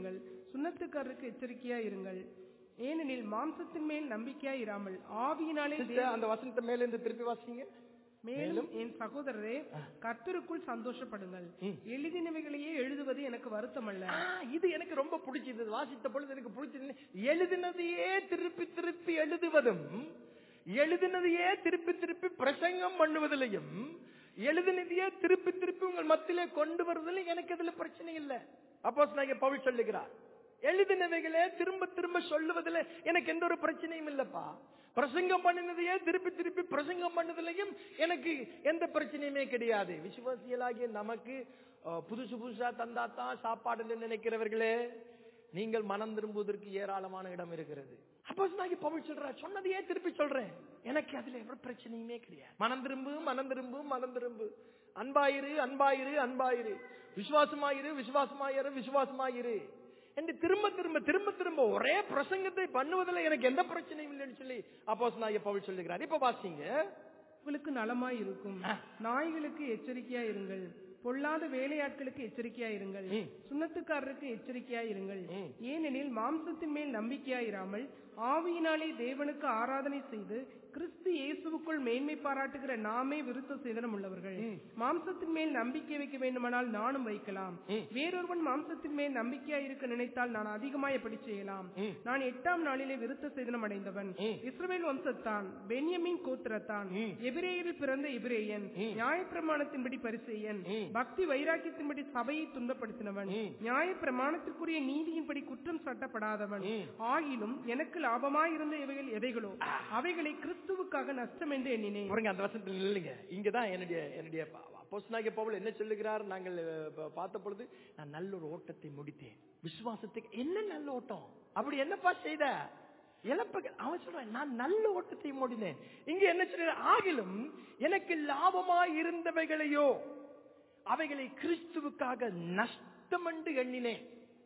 சுண்ணத்துக்காரருக்கு எச்சரிக்கையா இருங்கள் ஏனெனில் மாம்சத்தின் மேல் நம்பிக்கையா இராமல் ஆவியினாலே Sister, தேவ- அந்த வசனத்தை மேல இருந்து திருப்பி வாசிங்க மேலும் என் சகோதரரே கர்த்தருக்குள் சந்தோஷப்படுங்கள் ம். எழுதினவைகளையே எழுதுவது எனக்கு வருத்தமல்ல ஆ, இது எனக்கு ரொம்ப பிடிச்சது வாசித்த பொழுது எனக்கு பிடிச்சது எழுதினதையே திருப்பி திருப்பி எழுதுவதும் எழுதினதையே திருப்பி திருப்பி பிரசங்கம் பண்ணுவதிலையும் எழுதினதையே திருப்பி திருப்பி உங்கள் மத்தியிலே கொண்டு வருவதில் எனக்கு அதுல பிரச்சனை இல்லை அப்போ நான் பவுல் சொல்லுகிறார் எழுதினவைகளே திரும்ப திரும்ப சொல்லுவதில் எனக்கு எந்த ஒரு பிரச்சனையும் இல்லப்பா பிரசங்கம் பண்ணினதையே திருப்பி திருப்பி பிரசங்கம் பண்ணதிலையும் எனக்கு எந்த பிரச்சனையுமே கிடையாது விசுவாசியலாகிய நமக்கு அஹ், புதுசு புதுசா தந்தாத்தான் சாப்பாடுன்னு நினைக்கிறவர்களே நீங்கள் மனம் திரும்புவதற்கு ஏராளமான இடம் இருக்கிறது அப்போ நான் பவுல் சொல்ற சொன்னதையே திருப்பி சொல்றேன் எனக்கு அதுல எவ்வளவு பிரச்சனையுமே கிடையாது மனம் திரும்பு மனம் திரும்பு மனம் திரும்பு அன்பாயிரு அன்பாயிரு அன்பாயிரு விசுவாசமாயிரு விசுவாசமாயிரு விசுவாசமாயிரு என்று திரும்ப திரும்ப திரும்ப திரும்ப ஒரே பிரசங்கத்தை பண்ணுவதில் எனக்கு எந்த பிரச்சனையும் இல்லைன்னு சொல்லி அப்போ நான் பவுல் சொல்லுகிறார் இப்ப வாசிங்க உங்களுக்கு நலமாய் இருக்கும் நாய்களுக்கு எச்சரிக்கையா இருங்கள் பொல்லாத வேலையாட்களுக்கு எச்சரிக்கையா இருங்கள் ம். சுண்ணத்துக்காரருக்கு எச்சரிக்கையா இருங்கள் ம். ஏனெனில் மாம்சத்தின் மேல் நம்பிக்கையா இராமல் ஆவியினாலே தேவனுக்கு ஆராதனை செய்து கிறிஸ்து இயேசுவுக்குள் மேன்மை பாராட்டுகிற நாமே விருத்த சேதனம் உள்ளவர்கள் ம். மாம்சத்தின் மேல் நம்பிக்கை வைக்க வேண்டுமானால் நானும் வைக்கலாம் ம். வேறொருவன் மாம்சத்தின் மேல் நம்பிக்கையா இருக்க நினைத்தால் நான் அதிகமாய் எப்படி செய்யலாம் ம். நான் எட்டாம் நாளிலே விருத்த சேதனம் அடைந்தவன் ம். இஸ்ரவேல் வம்சத்தான் பென்யமின் கோத்திரத்தான் ம். எபிரேயரில் பிறந்த எபிரேயன் ம். நியாயப்பிரமாணத்தின்படி பரிசேயன் ம். பக்தி வைராக்கியத்தின்படி சபையை துன்பப்படுத்தினவன் ம். நியாய பிரமாணத்திற்குரிய நீதியின்படி குற்றம் சாட்டப்படாதவன் ம். ஆகிலும் எனக்கு லாபமாயிருந்த இவைகள் எவைகளோ அவைகளை கிறிஸ்துவுக்காக நஷ்டம் என்று எண்ணினேன் பாருங்க அந்த வசனத்தில் நில்லுங்க இங்கதான் என்னுடைய என்னுடைய அப்போஸ்தலனாகிய பவுல் என்ன சொல்லுகிறார் நாங்கள் அஹ், ப- பார்த்த பொழுது நான் நல்ல ஒரு ஓட்டத்தை முடித்தேன் விசுவாசத்துக்கு என்ன நல்ல ஓட்டம் அப்படி என்னப்பா செய்த இழப்புகள் அவன் சொல்றான் நான் நல்ல ஓட்டத்தை முடினேன் இங்க என்ன சொல்ற ஆகிலும் எனக்கு லாபமாய் இருந்தவைகளையோ அவைகளை கிறிஸ்துவுக்காக நஷ்டம் என்று எண்ணினேன்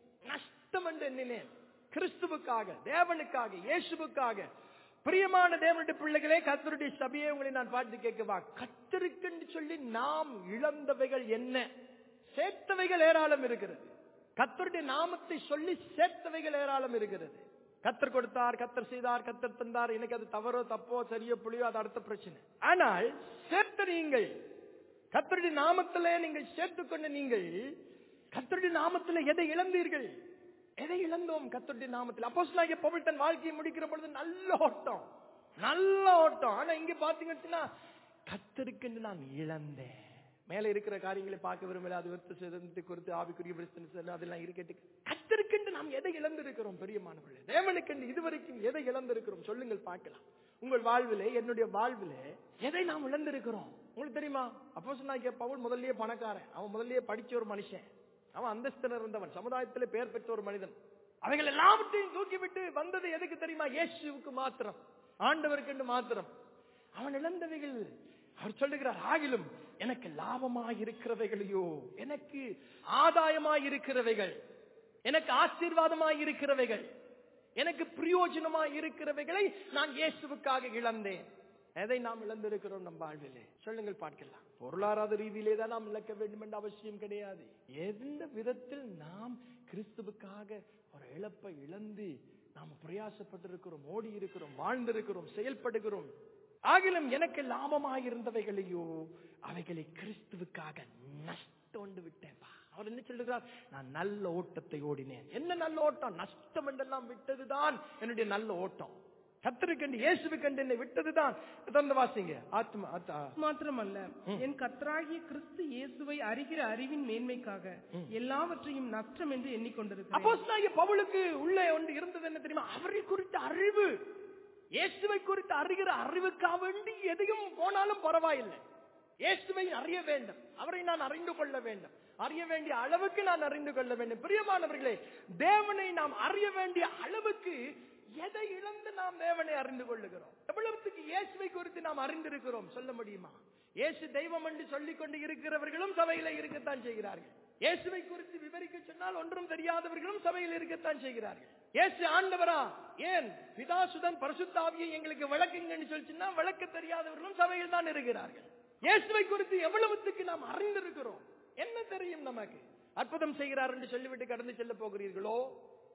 நஷ்டம் என்று எண்ணினேன் கிறிஸ்துவுக்காக தேவனுக்காக இயேசுவுக்காக பிரியமான தேவனுடைய பிள்ளைகளே கத்தருடைய சபையை உங்களை நான் பார்த்து கேட்கவா கத்தருக்கென்று சொல்லி நாம் இழந்தவைகள் என்ன சேர்த்தவைகள் ஏராளம் இருக்கிறது கத்தருடைய நாமத்தை சொல்லி சேர்த்தவைகள் ஏராளம் இருக்கிறது கத்தர் கொடுத்தார் கத்தர் செய்தார் கத்தர் தந்தார் எனக்கு அது தவறோ தப்போ சரியோ புளியோ அது அடுத்த பிரச்சனை ஆனால் சேர்த்த நீங்கள் கத்தருடைய நாமத்திலே நீங்கள் சேர்த்துக்கொண்ட நீங்கள் கத்தருடைய நாமத்திலே எதை இழந்தீர்கள் எதை இழந்தோம் கத்தருடைய நாமத்தில் அப்போ பவுல் தன் வாழ்க்கையை முடிக்கிற பொழுது நல்ல ஓட்டம் நல்ல ஓட்டம் ஆனா இங்க பாத்தீங்கன்னா கத்தருக்கென்று நான் இழந்தேன் மேல இருக்கிற காரியங்களை பார்க்க விரும்பல அது விருத்த சேதனத்தை குறித்து ஆவிக்குரிய பிரச்சனை அதெல்லாம் இருக்கட்டு கத்தருக்கென்று நாம் எதை இழந்திருக்கிறோம் பெரியமானவர்களே தேவனுக்கென்று இதுவரைக்கும் எதை இழந்திருக்கிறோம் சொல்லுங்கள் பார்க்கலாம் உங்கள் வாழ்விலே என்னுடைய வாழ்விலே எதை நாம் இழந்திருக்கிறோம் உங்களுக்கு தெரியுமா அப்போ சொன்னாங்க பவுல் முதல்லயே பணக்காரன் அவன் முதல்லயே படிச்ச ஒரு மனுஷன் அவன் அந்தஸ்தில் இருந்தவன் சமுதாயத்திலே பெயர் பெற்ற ஒரு மனிதன் அவைகள் எல்லாவற்றையும் தூக்கிவிட்டு வந்தது எதுக்கு தெரியுமா இயேசுவுக்கு மாத்திரம் ஆண்டவருக்கு மாத்திரம் அவன் இழந்தவைகள் அவர் சொல்லுகிறார் ஆகிலும் எனக்கு லாபமாய் இருக்கிறவைகளையோ எனக்கு ஆதாயமாய் இருக்கிறவைகள் எனக்கு ஆசீர்வாதமாய் இருக்கிறவைகள் எனக்கு பிரயோஜனமாய் இருக்கிறவைகளை நான் இயேசுவுக்காக இழந்தேன் எதை நாம் இழந்திருக்கிறோம் நம் வாழ்விலே சொல்லுங்கள் பார்க்கலாம் பொருளாதார ரீதியிலே தான் நாம் இழக்க வேண்டும் என்ற அவசியம் கிடையாது எந்த விதத்தில் நாம் கிறிஸ்துவுக்காக ஒரு இழப்பை இழந்து நாம் பிரயாசப்பட்டிருக்கிறோம் ஓடி இருக்கிறோம் வாழ்ந்திருக்கிறோம் செயல்படுகிறோம் ஆகிலும் எனக்கு லாபமாய் இருந்தவைகளையோ அவைகளை கிறிஸ்துவுக்காக நஷ்டோண்டு விட்டேன்பா அவர் என்ன சொல்லுகிறார் நான் நல்ல ஓட்டத்தை ஓடினேன் என்ன நல்ல ஓட்டம் நஷ்டம் என்றெல்லாம் விட்டதுதான் என்னுடைய நல்ல ஓட்டம் கத்தருக்கண்டு இயேசுவுக்கண்டு என்னை விட்டதுதான் தொடர்ந்து வாசிங்க ஆத்மா ஆத்தா மாத்திரமல்ல என் கர்த்தராகிய கிறிஸ்து இயேசுவை அறிகிற அறிவின் மேன்மைக்காக எல்லாவற்றையும் நஷ்டம் என்று எண்ணிக்கொண்டிருக்கிறேன் அப்போஸ்தலனாகிய பவுலுக்கு உள்ளே ஒன்று இருந்தது என்ன தெரியுமா அவரை குறித்த அறிவு இயேசுவை குறித்து அறிகிற அறிவுக்காக வேண்டி எதையும் போனாலும் பரவாயில்லை இயேசுவை அறிய வேண்டும் அவரை நான் அறிந்து கொள்ள வேண்டும் அறிய வேண்டிய அளவுக்கு நான் அறிந்து கொள்ள வேண்டும் பிரியமானவர்களே தேவனை நாம் அறிய வேண்டிய அளவுக்கு எதை இழந்து நாம் தேவனை அறிந்து கொள்ளுகிறோம் எவ்வளவுக்கு இயேசுவை குறித்து நாம் அறிந்திருக்கிறோம் சொல்ல முடியுமா இயேசு தெய்வம் என்று சொல்லிக் கொண்டு இருக்கிறவர்களும் சபையில இருக்கத்தான் செய்கிறார்கள் இயேசுவை குறித்து விவரிக்க சொன்னால் ஒன்றும் தெரியாதவர்களும் சபையில் இருக்கத்தான் செய்கிறார்கள் இயேசு ஆண்டவரா ஏன் பிதாசுதன் பரிசுத்தாவியை எங்களுக்கு விளக்குங்கன்னு சொல்லிச்சுன்னா விளக்க தெரியாதவர்களும் சபையில் தான் இருக்கிறார்கள் இயேசுவை குறித்து எவ்வளவுத்துக்கு நாம் அறிந்திருக்கிறோம் என்ன தெரியும் நமக்கு அற்புதம் செய்கிறார் என்று சொல்லிவிட்டு கடந்து செல்ல போகிறீர்களோ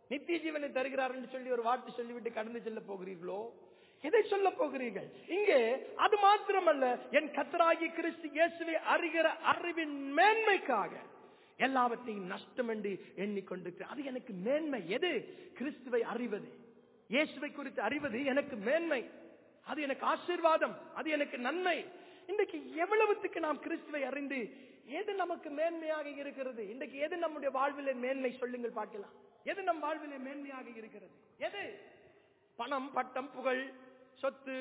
நித்திய ஜீவனை தருகிறார் என்று சொல்லி ஒரு வார்த்தை சொல்லிவிட்டு கடந்து செல்ல போகிறீர்களோ எதை சொல்ல போகிறீர்கள் இங்கே அது மாத்திரமல்ல என் கத்தராகி கிறிஸ்து இயேசுவை அறிகிற அறிவின் மேன்மைக்காக எல்லாவற்றையும் நஷ்டம் என்று எண்ணிக்கொண்டிருக்கிறேன் அது எனக்கு மேன்மை எது கிறிஸ்துவை அறிவது இயேசுவை குறித்து அறிவது எனக்கு மேன்மை அது எனக்கு ஆசீர்வாதம் அது எனக்கு நன்மை இன்றைக்கு எவ்வளவுத்துக்கு நாம் கிறிஸ்துவை அறிந்து எது நமக்கு மேன்மையாக இருக்கிறது இன்றைக்கு எது நம்முடைய வாழ்விலே மேன்மை சொல்லுங்கள் பார்க்கலாம் எது நம் வாழ்விலே மேன்மையாக இருக்கிறது எது பணம் பட்டம் புகழ் சொத்து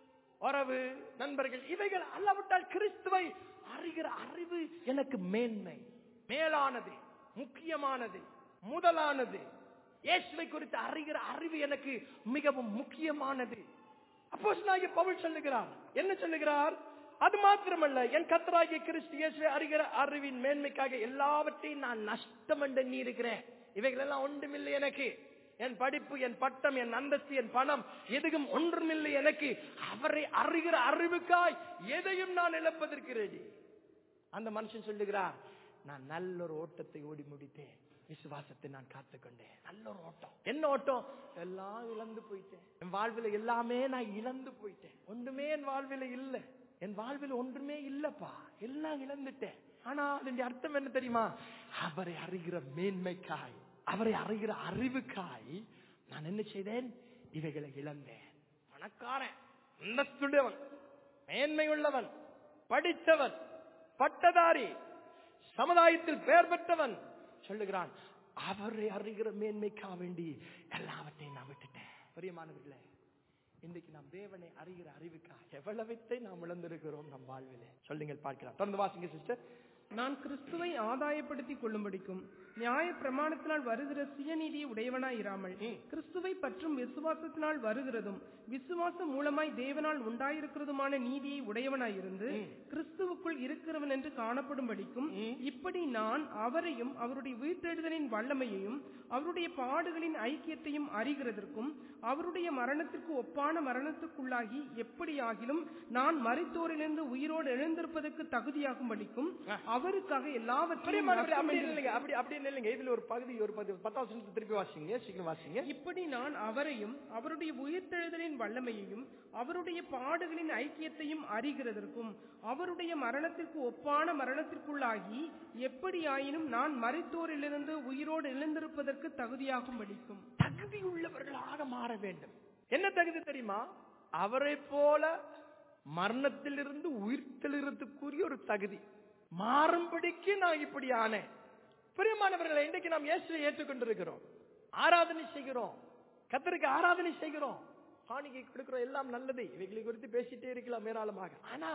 உறவு நண்பர்கள் இவைகள் அல்லாவிட்டால் கிறிஸ்துவை அறிகிற அறிவு எனக்கு மேன்மை மேலானது முக்கியமானது முதலானது இயேசுவை குறித்து அறிகிற அறிவு எனக்கு மிகவும் முக்கியமானது அப்போஸ்தலனாகிய பவுல் சொல்லுகிறார் என்ன சொல்லுகிறார் அது மாத்திரமல்ல என் கத்தராகிய கிறிஸ்து இயேசுவை அறிகிற அறிவின் மேன்மைக்காக எல்லாவற்றையும் நான் நஷ்டம் என்று எண்ணியிருக்கிறேன் இவைகள் எல்லாம் ஒன்றுமில்லை எனக்கு என் படிப்பு என் பட்டம் என் அந்தஸ்து என் பணம் எதுவும் ஒன்றுமில்லை எனக்கு அவரை அறிகிற அறிவுக்காய் எதையும் நான் இழப்பதற்கு ரெடி அந்த மனுஷன் சொல்லுகிறார் நான் நல்ல ஒரு ஓட்டத்தை ஓடி முடித்தேன் விசுவாசத்தை நான் காத்துக்கொண்டேன் நல்ல ஒரு ஓட்டம் என்ன ஓட்டம் எல்லாம் இழந்து போயிட்டேன் என் வாழ்வில எல்லாமே நான் இழந்து போயிட்டேன் ஒன்றுமே என் வாழ்வில இல்ல என் வாழ்வில் ஒன்றுமே இல்லப்பா எல்லாம் இழந்துட்டேன் ஆனா அதனுடைய அர்த்தம் என்ன தெரியுமா அவரை அறிகிற மேன்மைக்காய் அவரை அறிகிற அறிவுக்காய் நான் என்ன செய்தேன் இவைகளை இழந்தேன் பணக்காரன் அந்தஸ்துடையவன் மேன்மை உள்ளவன் படித்தவன் பட்டதாரி சமுதாயத்தில் பெயர் பெற்றவன் சொல்லுகிறான் அவரை அறிகிற மேன்மைக்கா வேண்டி எல்லாவற்றையும் நான் விட்டுட்டேன் பிரியமானவர்களே இன்றைக்கு நாம் தேவனை அறிகிற அறிவுக்கா எவ்வளவத்தை நாம் இழந்திருக்கிறோம் நம் வாழ்விலே சொல்லுங்கள் பார்க்கலாம் தொடர்ந்து வாசிங்க சிஸ்டர் நான் கிறிஸ்துவை ஆதாயப்படுத்திக் கொள்ளும்படிக்கும் நியாய பிரமாணத்தினால் வருகிற சுயநீதியை உடையவனாய் இராமல் ம். கிறிஸ்துவை பற்றும் விசுவாசத்தினால் வருகிறதும் விசுவாசம் மூலமாய் தேவனால் உண்டாயிருக்கிறதுமான நீதியை உடையவனாய் இருந்து ம். கிறிஸ்துவுக்குள் இருக்கிறவன் என்று காணப்படும்படிக்கும் ம். இப்படி நான் அவரையும் அவருடைய உயிர்த்தெழுதலின் வல்லமையையும் அவருடைய பாடுகளின் ஐக்கியத்தையும் அறிகிறதற்கும் அவருடைய மரணத்திற்கு ஒப்பான மரணத்துக்குள்ளாகி எப்படியாகிலும் நான் மரித்தோரிலிருந்து உயிரோடு எழுந்திருப்பதற்கு தகுதியாகும்படிக்கும் அவருக்காக எல்லாவற்றையும் பிரியமானவர்களே, அப்படி நஷ்டம் இல்லைங்க அப்படி அப்படி இல்லைங்க இதுல ஒரு பகுதி ஒரு பகுதி பத்தாவது வசனத்தை திருப்பி வாசிங்க சீக்கிரம் வாசிங்க இப்படி நான் அவரையும் அவருடைய உயிர்த்தெழுதலின் வல்லமையையும் அவருடைய பாடுகளின் ஐக்கியத்தையும் அறிகிறதற்கும் அவருடைய மரணத்திற்கு ஒப்பான மரணத்திற்குள்ளாகி எப்படியாயினும் நான் மரித்தோரிலிருந்து உயிரோடு எழுந்திருப்பதற்கு தகுதியாகும்படிக்கும் தகுதி உள்ளவர்களாக மாற வேண்டும் என்ன தகுதி தெரியுமா அவரை போல மரணத்திலிருந்து உயிர்த்தெழுகிறதுக்குரிய ஒரு தகுதி மாறும்படிக்கு நான் இப்படி ஆனேன் பிரியமானவர்களை இன்றைக்கு நாம் இயேசுவை ஏற்றுக்கொண்டிருக்கிறோம் ஆராதனை செய்கிறோம் கத்தருக்கு ஆராதனை செய்கிறோம் காணிக்கை கொடுக்கிறோம் எல்லாம் நல்லது இவைகளை குறித்து பேசிட்டே இருக்கலாம் ஏராளமாக ஆனா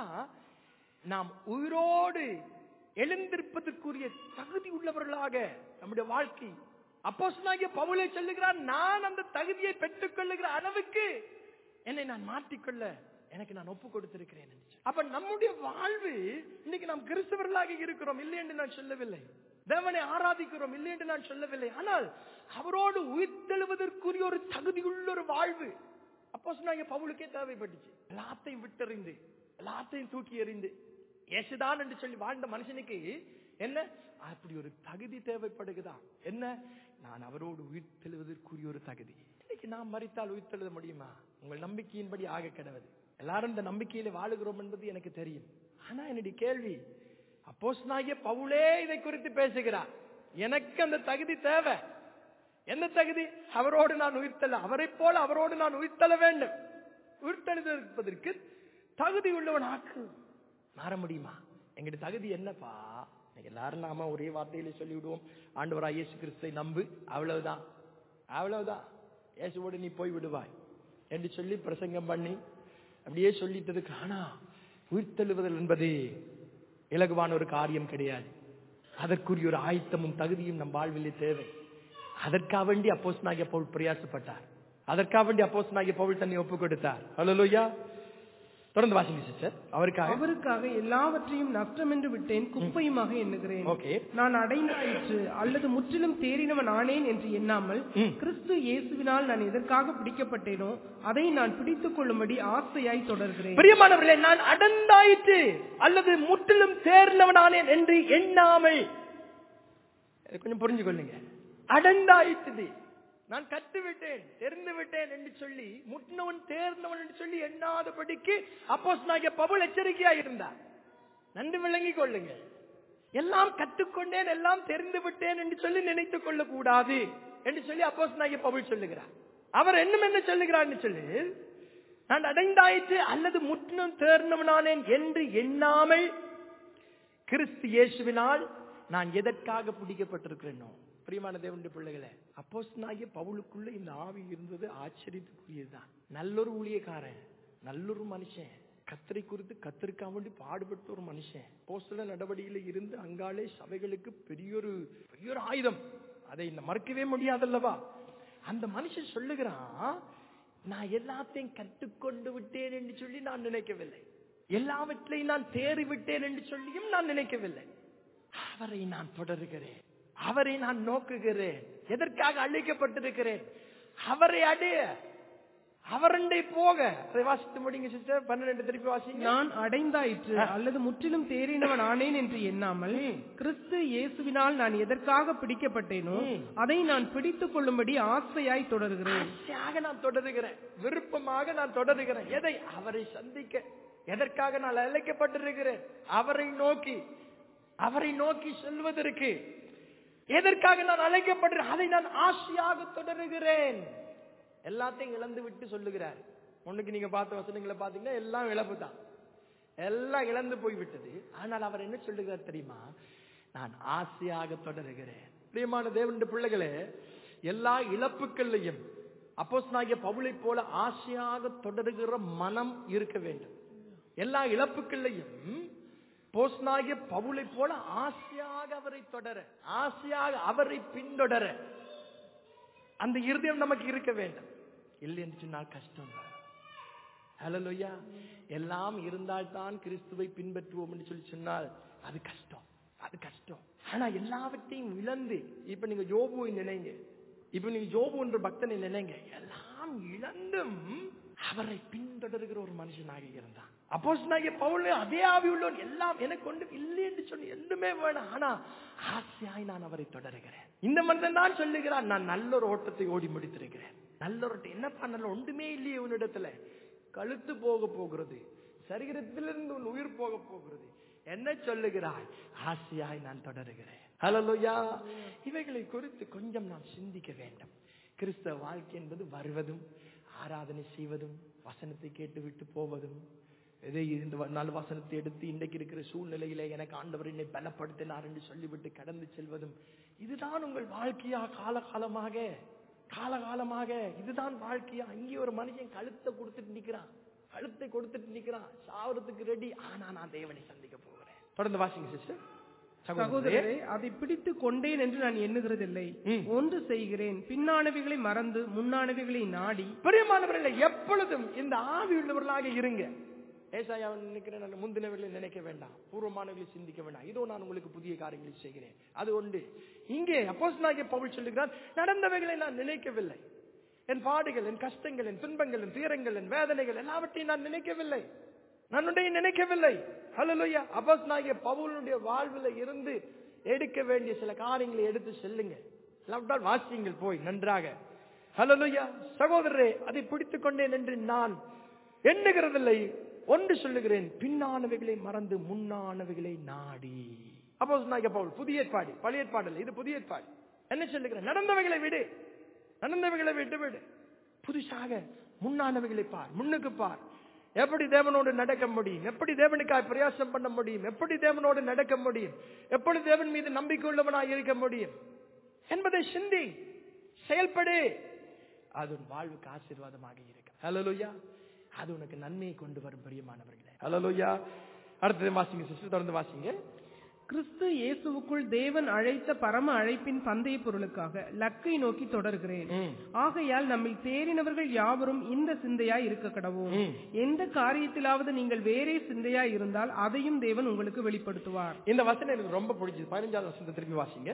நாம் உயிரோடு எழுந்திருப்பதற்குரிய தகுதி உள்ளவர்களாக நம்முடைய வாழ்க்கை அப்போஸ்தலனாகிய பவுலே சொல்லுகிறார் நான் அந்த தகுதியை பெற்றுக் கொள்ளுகிற அளவுக்கு என்னை நான் மாற்றிக்கொள்ள எனக்கு நான் ஒப்பு கொடுத்திருக்கிறேன் என்று சொல்லி. அப்ப நம்முடைய வாழ்வு இன்னைக்கு நாம் கிறிஸ்தவர்களாக இருக்கிறோம் இல்லை என்று நான் சொல்லவில்லை தேவனை ஆராதிக்கிறோம் இல்லை என்று நான் சொல்லவில்லை ஆனால் அவரோடு உயிர்த்தெழுவதற்குரிய ஒரு தகுதியுள்ள ஒரு வாழ்வு அப்போ சொன்னாங்க பவுலுக்கே தேவைப்பட்டுச்சு எல்லாத்தையும் விட்டறிந்து எல்லாத்தையும் தூக்கி எறிந்து இயேசுதான் என்று சொல்லி வாழ்ந்த மனுஷனுக்கு என்ன அப்படி ஒரு தகுதி தேவைப்படுகிறதா என்ன நான் அவரோடு உயிர்த்தெழுவதற்குரிய ஒரு தகுதி இன்னைக்கு நாம் மறித்தால் உயிர்த்தெழுத முடியுமா உங்கள் நம்பிக்கையின்படி ஆக கிடவது எல்லாரும் இந்த நம்பிக்கையில வாழுகிறோம் என்பது எனக்கு தெரியும் ஆனா என்னுடைய கேள்வி அப்போஸ்தலனாகிய பவுலே இதை குறித்து பேசுகிறார் எனக்கு அந்த தகுதி தேவை என்ன தகுதி அவரோடு நான் உயிர்த்தல அவரை போல அவரோடு நான் உயிர்த்தல வேண்டும் உயிர்த்தெழுதற்கு தகுதி உள்ளவன் ஆக்கு மாற முடியுமா எங்கிட்ட தகுதி என்னப்பா இன்னைக்கு எல்லாரும் நாம ஒரே வார்த்தையில சொல்லிவிடுவோம் ஆண்டவராய் இயேசு கிறிஸ்தை நம்பு அவ்வளவுதான் அவ்வளவுதான் இயேசுவோடு நீ போய் விடுவாய் என்று சொல்லி பிரசங்கம் பண்ணி அப்படியே சொல்லிட்டதுக்கு ஆனா உயிர்த்தெழுவதல் என்பது இலகுவான ஒரு காரியம் கிடையாது அதற்குரிய ஒரு ஆயத்தமும் தகுதியும் நம் வாழ்விலே தேவை அதற்காக வேண்டி அப்போஸ் நாகிய பவுல் பிரயாசப்பட்டார் அதற்காக வேண்டி அப்போஸ் நாகிய பவுல் தன்னை ஒப்பு கொடுத்தார் ஹalleluya தொடர்ந்து வாசிங்க சிஸ்டர் அவருக்காக அவருக்காக எல்லாவற்றையும் நஷ்டம் என்று விட்டேன் குப்பையுமாக எண்ணுகிறேன் ஓகே நான் அடைந்தாயிற்று அல்லது முற்றிலும் தேறினவன் ஆனேன் என்று எண்ணாமல் ம். கிறிஸ்து இயேசுவினால் நான் எதற்காக பிடிக்கப்பட்டேனோ அதை நான் பிடித்துக் கொள்ளும்படி ஆசையாய் தொடர்கிறேன் பிரியமானவர்களே நான் அடர்ந்தாயிற்று அல்லது முற்றிலும் தேர்ந்தவனானேன் என்று எண்ணாமல் இதை கொஞ்சம் புரிஞ்சு கொள்ளுங்க அடர்ந்தாயிற்று நான் கற்று விட்டேன் தெரிந்து விட்டேன் என்று சொல்லி முட்டினவன் தேர்ந்தவன் என்று சொல்லி எண்ணாதபடிக்கு அப்போஸ் பவுல் எச்சரிக்கையா இருந்தார் நன்கு விளங்கிக் கொள்ளுங்கள் எல்லாம் கற்றுக்கொண்டேன் எல்லாம் தெரிந்து விட்டேன் என்று சொல்லி நினைத்துக் கொள்ளக் கூடாது என்று சொல்லி அப்போஸ் பவுல் சொல்லுகிறார் அவர் என்னம் என்ன சொல்லுகிறார் சொல்லி நான் அடைந்தாயிற்று அல்லது முற்றிலும் தேர்ந்தவனானேன் என்று எண்ணாமல் கிறிஸ்து இயேசுவினால் நான் எதற்காக பிடிக்கப்பட்டிருக்கிறேனோ பிரியமான தேவனுடைய பிள்ளைகளே அப்போஸ் பவுலுக்குள்ள இந்த ஆவி இருந்தது ஆச்சரியத்துக்குரியதுதான் நல்லொரு ஊழியக்காரன் நல்லொரு மனுஷன் கத்தரை குறித்து கத்திருக்கா வேண்டி பாடுபட்ட ஒரு மனுஷன் போஸ்டல நடவடிக்கையில இருந்து அங்காலே சபைகளுக்கு பெரியொரு பெரியொரு ஆயுதம் அதை மறுக்கவே முடியாதல்லவா அந்த மனுஷன் சொல்லுகிறான் நான் எல்லாத்தையும் கற்றுக்கொண்டு விட்டேன் என்று சொல்லி நான் நினைக்கவில்லை எல்லாவற்றையும் நான் தேறி விட்டேன் என்று சொல்லியும் நான் நினைக்கவில்லை அவரை நான் தொடருகிறேன் அவரை நான் நோக்குகிறேன் எதற்காக அழைக்கப்பட்டிருக்கிறேன் அவரை அடைய அவரண்டை போக அதை வாசித்து முடிங்க சிஸ்டர் பன்னிரண்டு திருப்பி வாசிங்க நான் அடைந்தாயிற்று அல்லது முற்றிலும் தேறினவன் ஆனேன் என்று எண்ணாமல் கிறிஸ்து இயேசுவினால் நான் எதற்காக பிடிக்கப்பட்டேனோ அதை நான் பிடித்துக் கொள்ளும்படி ஆசையாய் தொடர்கிறேன் ஆசையாக நான் தொடருகிறேன் விருப்பமாக நான் தொடருகிறேன் எதை அவரை சந்திக்க எதற்காக நான் அழைக்கப்பட்டிருக்கிறேன் அவரை நோக்கி அவரை நோக்கி செல்வதற்கு எதற்காக நான் அழைக்கப்பட்டிருக்கிறேன் அதை நான் ஆசையாக தொடருகிறேன் எல்லாத்தையும் இழந்து விட்டு சொல்லுகிறார் முன்னுக்கு நீங்க பார்த்த வசனங்களை பாத்தீங்கன்னா எல்லாம் இழப்பு தான் எல்லாம் இழந்து போய்விட்டது ஆனால் அவர் என்ன சொல்லுகிறார் தெரியுமா நான் ஆசையாக தொடருகிறேன் பிரியமான தேவனுடைய பிள்ளைகளே எல்லா இழப்புகள்லையும் அப்போஸ் நாகிய பவுளை போல ஆசையாக தொடருகிற மனம் இருக்க வேண்டும் எல்லா இழப்புகள்லையும் போஸ்னாகிய பவுளை போல ஆசையாக அவரை தொடர ஆசையாக அவரை பின்தொடர அந்த இருதயம் நமக்கு இருக்க வேண்டும் இல்லை என்று சொன்னால் கஷ்டம் ஹலோயா எல்லாம் இருந்தால்தான் கிறிஸ்துவை பின்பற்றுவோம் என்று சொல்லி சொன்னால் அது கஷ்டம் அது கஷ்டம் ஆனா எல்லாவற்றையும் இழந்து இப்ப நீங்க ஜோபுவை நினைங்க இப்ப நீங்க ஜோபு என்ற பக்தனை நினைங்க எல்லாம் இழந்தும் அவரை பின்தொடர்கிற ஒரு மனுஷனாக இருந்தான் அப்போஸ் பவுல் அதே ஆவி உள்ளவன் எல்லாம் எனக்கு ஒன்று இல்லை என்று சொல்லி எதுவுமே வேணும் ஆனா ஆசையாய் நான் அவரை தொடருகிறேன் இந்த மனிதன் தான் சொல்லுகிறான் நான் நல்ல ஒரு ஓட்டத்தை ஓடி முடித்திருக்கிறேன் நல்ல ஒரு ஓட்டம். என்ன பண்ணல ஒன்றுமே இல்லையே உன்னிடத்துல கழுத்து போக போகிறது சரீரத்திலிருந்து உன் உயிர் போக போகிறது என்ன சொல்லுகிறாய் ஆசையாய் நான் தொடருகிறேன் ஹலோயா இவைகளை குறித்து கொஞ்சம் நாம் சிந்திக்க வேண்டும் கிறிஸ்தவ வாழ்க்கை என்பது வருவதும் ஆராதனை செய்வதும் வசனத்தை கேட்டுவிட்டு போவதும் இதை இந்த வ- நல்ல வசனத்தை எடுத்து இன்றைக்கு இருக்கிற சூழ்நிலையில எனக்கு ஆண்டவர் என்னை பலப்படுத்தினார் என்று சொல்லிவிட்டு கடந்து செல்வதும் இதுதான் உங்கள் வாழ்க்கையா காலகாலமாக காலகாலமாக இதுதான் வாழ்க்கையா இங்கே ஒரு மனுஷன் கழுத்தை கொடுத்துட்டு நிக்கிறான் கழுத்தை கொடுத்துட்டு நிக்கிறான் சாவறதுக்கு ரெடி ஆனா நான் தேவனை சந்திக்க போகிறேன் தொடர்ந்து வாசிங்க சிஸ்டர் சகோதரரே அதை பிடித்து கொண்டேன் என்று நான் எண்ணுகிறதில்லை ம். ஒன்று செய்கிறேன் பின்னானவைகளை மறந்து முன்னானவைகளை நாடி பிரியமானவர்களே எப்பொழுதும் இந்த ஆவி உள்ளவர்களாக இருங்க ஏசாயாவை நினைக்கிறேன் நான் முந்தினவர்களை நினைக்க வேண்டாம் பூர்வமானவர்களை சிந்திக்க வேண்டாம் இதோ நான் உங்களுக்கு புதிய காரியங்களை செய்கிறேன் அது உண்டு இங்கே அப்போஸ் பவுல் சொல்லுகிறான் நடந்தவைகளை நான் நினைக்கவில்லை என் பாடுகள் என் கஷ்டங்கள் என் துன்பங்கள் என் துயரங்கள் என் வேதனைகள் எல்லாவற்றையும் நான் நினைக்கவில்லை நான் ஒன்றைய நினைக்கவில்லை ஹalleluya அப்போஸ் நாகிய பவுலுடைய வாழ்வில் இருந்து எடுக்க வேண்டிய சில காரியங்களை எடுத்து செல்லுங்க இல்லாவிட்டால் வாசியுங்கள் போய் நன்றாக ஹalleluya சகோதரரே அதை பிடித்துக் கொண்டேன் என்று நான் எண்ணுகிறதில்லை ஒன்று சொல்லுகிறேன் பின்னானவைகளை மறந்து முன்னானவைகளை நாடி அப்போ நாயக பவுல் புதிய ஏற்பாடு பழைய ஏற்பாடு இல்லை, இது புதிய ஏற்பாடு என்ன சொல்லுகிறேன் நடந்தவைகளை விடு நடந்தவைகளை விட்டு விடு புதுசாக முன்னானவைகளை பார் முன்னுக்கு பார் எப்படி தேவனோடு நடக்க முடியும் எப்படி தேவனுக்காய் பிரயாசம் பண்ண முடியும் எப்படி தேவனோடு நடக்க முடியும் எப்படி தேவன் மீது நம்பிக்கை உள்ளவனாய் இருக்க முடியும் என்பதை சிந்தி செயல்படு அது உன் வாழ்வுக்கு ஆசீர்வாதமாக இருக்கு ஹalleluya அது உனக்கு நன்மையை கொண்டு வரும் பிரியமானவர்களே ஹalleluya அடுத்தது வாசிங்க சிஸ்டர் தொடர்ந்து வாசிங்க கிறிஸ்து இயேசுவுக்குள் தேவன் அழைத்த பரம அழைப்பின் பந்தய பொருளுக்காக லக்கை நோக்கி தொடர்கிறேன் ம். ஆகையால் நம்மில் தேறினவர்கள் யாவரும் இந்த சிந்தையாய் இருக்க கடவோம் ம். எந்த காரியத்திலாவது நீங்கள் வேறே சிந்தையாய் இருந்தால் அதையும் தேவன் உங்களுக்கு வெளிப்படுத்துவார் இந்த வசனம் எனக்கு ரொம்ப பிடிச்சது பதினஞ்சாவது வசனத்தை திருப்பி வாசிங்க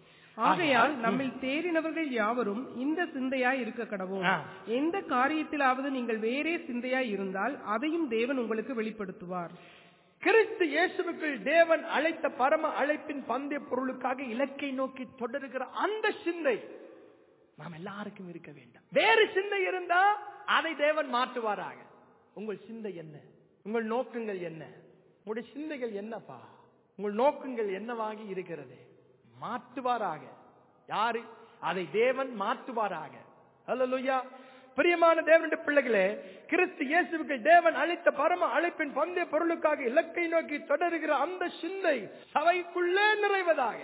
ஆகையால் நம்மில் தேறினவர்கள் யாவரும் இந்த சிந்தையாய் இருக்க கடவோம் ஆ. எந்த காரியத்திலாவது நீங்கள் வேறே சிந்தையாய் இருந்தால் அதையும் தேவன் உங்களுக்கு வெளிப்படுத்துவார் கிறிஸ்து இயேசுவுக்குள் தேவன் அழைத்த பரம அழைப்பின் பந்தய பொருளுக்காக இலக்கை நோக்கி தொடருகிற அந்த சிந்தை நாம் எல்லாருக்கும் இருக்க வேண்டும் வேறு சிந்தை இருந்தா அதை தேவன் மாற்றுவாராக உங்கள் சிந்தை என்ன உங்கள் நோக்கங்கள் என்ன உங்களுடைய சிந்தைகள் என்னப்பா உங்கள் நோக்கங்கள் என்னவாகி இருக்கிறது மாற்றுவாராக யாரு அதை தேவன் மாற்றுவாராக அல்லலுயா பிரியமான தேவனுடைய பிள்ளைகளே கிறிஸ்து இயேசுவுக்கு தேவன் அளித்த பரம அழைப்பின் பந்தய பொருளுக்காக இலக்கை நோக்கி தொடருகிற அந்த சிந்தை சபைக்குள்ளே நிறைவதாக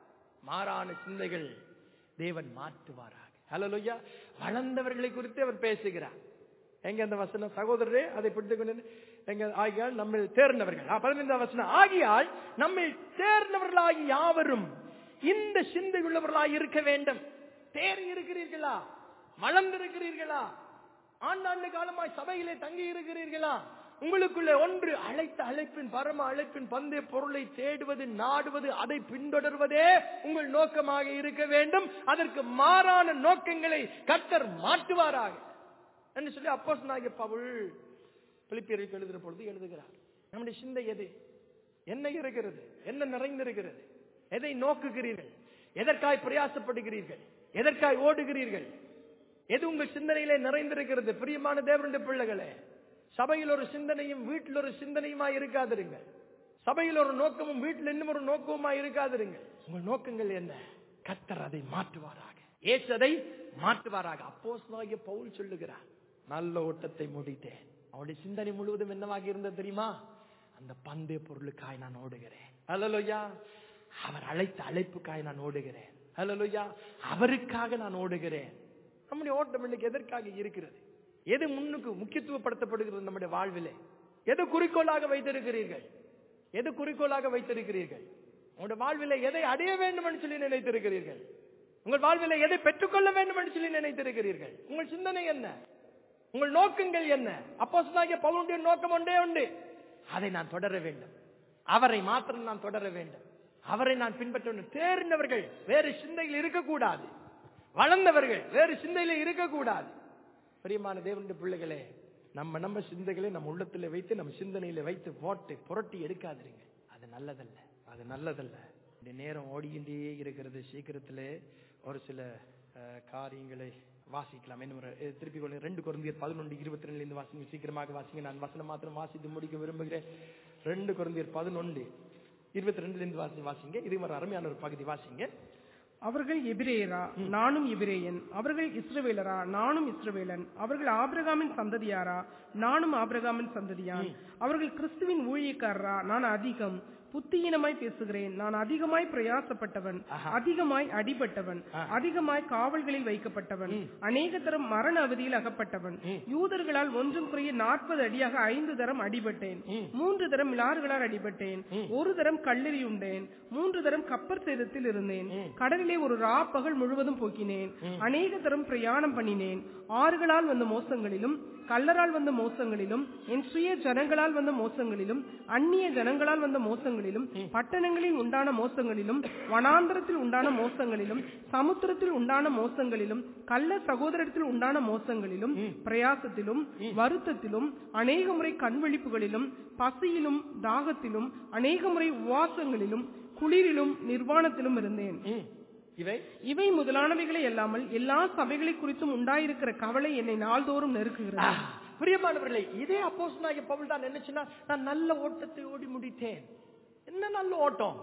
மாறான சிந்தைகள் தேவன் மாற்றுவாராக ஹalleluya வளர்ந்தவர்களை குறித்து அவர் பேசுகிறார் எங்க அந்த வசனம் சகோதரரே அதை பிடித்துக் கொண்டு எங்க ஆகியால் நம்ம தேர்ந்தவர்கள் ஆ, பதினைந்தாம் வசனம் ஆகியால் நம்மை தேர்ந்தவர்களாகி யாவரும் இந்த சிந்தை உள்ளவர்களாய் இருக்க வேண்டும் தேறி இருக்கிறீர்களா வளர்ந்திருக்கிறீர்களா ஆண்டாண்டு காலமாய் சபையிலே தங்கி இருக்கிறீர்களா உங்களுக்குள்ளே ஒன்று அழைத்த அழைப்பின் பரம அழைப்பின் பந்தய பொருளை தேடுவது நாடுவது அதை பின்தொடர்வதே உங்கள் நோக்கமாக இருக்க வேண்டும் அதற்கு மாறான நோக்கங்களை கர்த்தர் மாற்றுவாராக என்று சொல்லி அப்போஸ் நாகிய பவுல் பிலிப்பியருக்கு எழுதுகிற பொழுது எழுதுகிறார் நம்முடைய சிந்தை எது என்ன இருக்கிறது என்ன நிறைந்திருக்கிறது எதை நோக்குகிறீர்கள் எதற்காய் பிரயாசப்படுகிறீர்கள் எதற்காய் ஓடுகிறீர்கள் எது உங்கள் சிந்தனையிலே நிறைந்திருக்கிறது பிரியமான தேவனுடைய பிள்ளைகளே சபையில் ஒரு சிந்தனையும் வீட்டில் ஒரு சிந்தனையுமா இருக்காதிருங்கள் சபையில் ஒரு நோக்கமும் வீட்டில் இன்னும் ஒரு நோக்கமுமா இருக்காதிருங்கள் உங்கள் நோக்கங்கள் என்ன கத்தர் அதை மாற்றுவாராக ஏசதை மாற்றுவாராக அப்போஸ் பவுல் சொல்லுகிறார் நல்ல ஓட்டத்தை முடித்தேன் அவருடைய சிந்தனை முழுவதும் என்னவாக இருந்தது தெரியுமா அந்த பந்தய பொருளுக்காய் நான் ஓடுகிறேன் அல்லலோயா அவர் அழைத்த அழைப்புக்காய் நான் ஓடுகிறேன் அல்லலோயா அவருக்காக நான் ஓடுகிறேன் நம்முடைய ஓட்டம் இன்னைக்கு எதற்காக இருக்கிறது எது முன்னுக்கு முக்கியத்துவப்படுத்தப்படுகிறது நம்முடைய வாழ்விலே எது குறிக்கோளாக வைத்திருக்கிறீர்கள் எது குறிக்கோளாக வைத்திருக்கிறீர்கள் உங்களுடைய வாழ்விலே எதை அடைய வேண்டும் என்று சொல்லி நினைத்திருக்கிறீர்கள் உங்கள் வாழ்விலே எதை பெற்றுக்கொள்ள வேண்டும் என்று சொல்லி நினைத்திருக்கிறீர்கள் உங்கள் சிந்தனை என்ன உங்கள் நோக்கங்கள் என்ன அப்போ பவுனுடைய நோக்கம் ஒன்றே உண்டு அதை நான் தொடர வேண்டும் அவரை மாத்திரம் நான் தொடர வேண்டும் அவரை நான் பின்பற்ற வேண்டும் தேர்ந்தவர்கள் வேறு சிந்தையில் இருக்கக்கூடாது வளர்ந்தவர்கள் வேறு சிந்தையில இருக்கக்கூடாது பிரியமான தேவனுடைய பிள்ளைகளே நம்ம நம்ம சிந்தைகளை நம்ம உள்ளத்துல வைத்து நம்ம சிந்தனையில வைத்து போட்டு புரட்டி எடுக்காதிருங்க அது நல்லதல்ல அது நல்லதல்ல இந்த நேரம் ஓடிக்கிட்டே இருக்கிறது சீக்கிரத்திலே ஒரு சில அஹ், காரியங்களை வாசிக்கலாம் என்ன ஒரு- அஹ், திருப்பிக் கொள்ள ரெண்டு குழந்தையர் பதினொன்று இருபத்தி ரெண்டுல இருந்து வாசிங்க சீக்கிரமாக வாசிங்க நான் வசனம் மாத்திரம் வாசித்து முடிக்க விரும்புகிறேன் ரெண்டு குழந்தையர் பதினொன்று இருபத்தி ரெண்டுல இருந்து வாசி வாசிங்க இது ஒரு அருமையான ஒரு பகுதி வாசிங்க அவர்கள் எபிரேயரா நானும் எபிரேயன் அவர்கள் இஸ்ரவேலரா நானும் இஸ்ரவேலன் அவர்கள் ஆபிரகாமின் சந்ததியாரா நானும் ஆபிரகாமின் சந்ததியான் அவர்கள் கிறிஸ்துவின் ஊழியக்காரரா நான் அதிகம் புத்தியீனமாய் பேசுகிறேன் நான் அதிகமாய் பிரயாசப்பட்டவன் அதிகமாய் அடிபட்டவன் அதிகமாய் காவல்களில் வைக்கப்பட்டவன் அநேக தரம் மரண அவதியில் அகப்பட்டவன் யூதர்களால் ஒன்றும் குறைய நாற்பது அடியாக ஐந்து தரம் அடிபட்டேன் மூன்று தரம் மிலாறுகளால் அடிபட்டேன் ஒரு தரம் கல்லெறி உண்டேன் மூன்று தரம் கப்பர் சேதத்தில் இருந்தேன் கடலிலே ஒரு ரா பகல் முழுவதும் போக்கினேன் அநேக தரம் பிரயாணம் பண்ணினேன் ஆறுகளால் வந்த மோசங்களிலும் கல்லரால் வந்த மோசங்களிலும் என் சுய ஜனங்களால் வந்த மோசங்களிலும் அந்நிய ஜனங்களால் வந்த மோசங்களிலும் பட்டணங்களில் உண்டான மோசங்களிலும் வனாந்தரத்தில் உண்டான மோசங்களிலும் சமுத்திரத்தில் உண்டான மோசங்களிலும் கள்ள சகோதரத்தில் உண்டான மோசங்களிலும் பிரயாசத்திலும் வருத்தத்திலும் அநேக முறை கண்விழிப்புகளிலும் பசியிலும் தாகத்திலும் அநேக முறை உவாசங்களிலும் குளிரிலும் நிர்வாணத்திலும் இருந்தேன் ம். இவை இவை முதலானவைகளை அல்லாமல் எல்லா சபைகளை குறித்தும் உண்டாயிருக்கிற கவலை என்னை நாள்தோறும் நெருக்குகிறது ஆ, பிரியமானவர்களே இதே அப்போஸ் பவுல் தான் என்னச்சுன்னா நான் நல்ல ஓட்டத்தை ஓடி முடித்தேன் என்ன நல்ல ஓட்டம்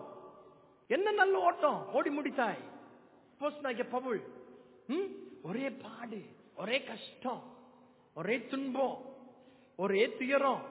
என்ன நல்ல ஓட்டம் ஓடி முடித்தாய் அப்போஸ் பவுல் ம்? ஒரே பாடு ஒரே கஷ்டம் ஒரே துன்பம் ஒரே துயரம்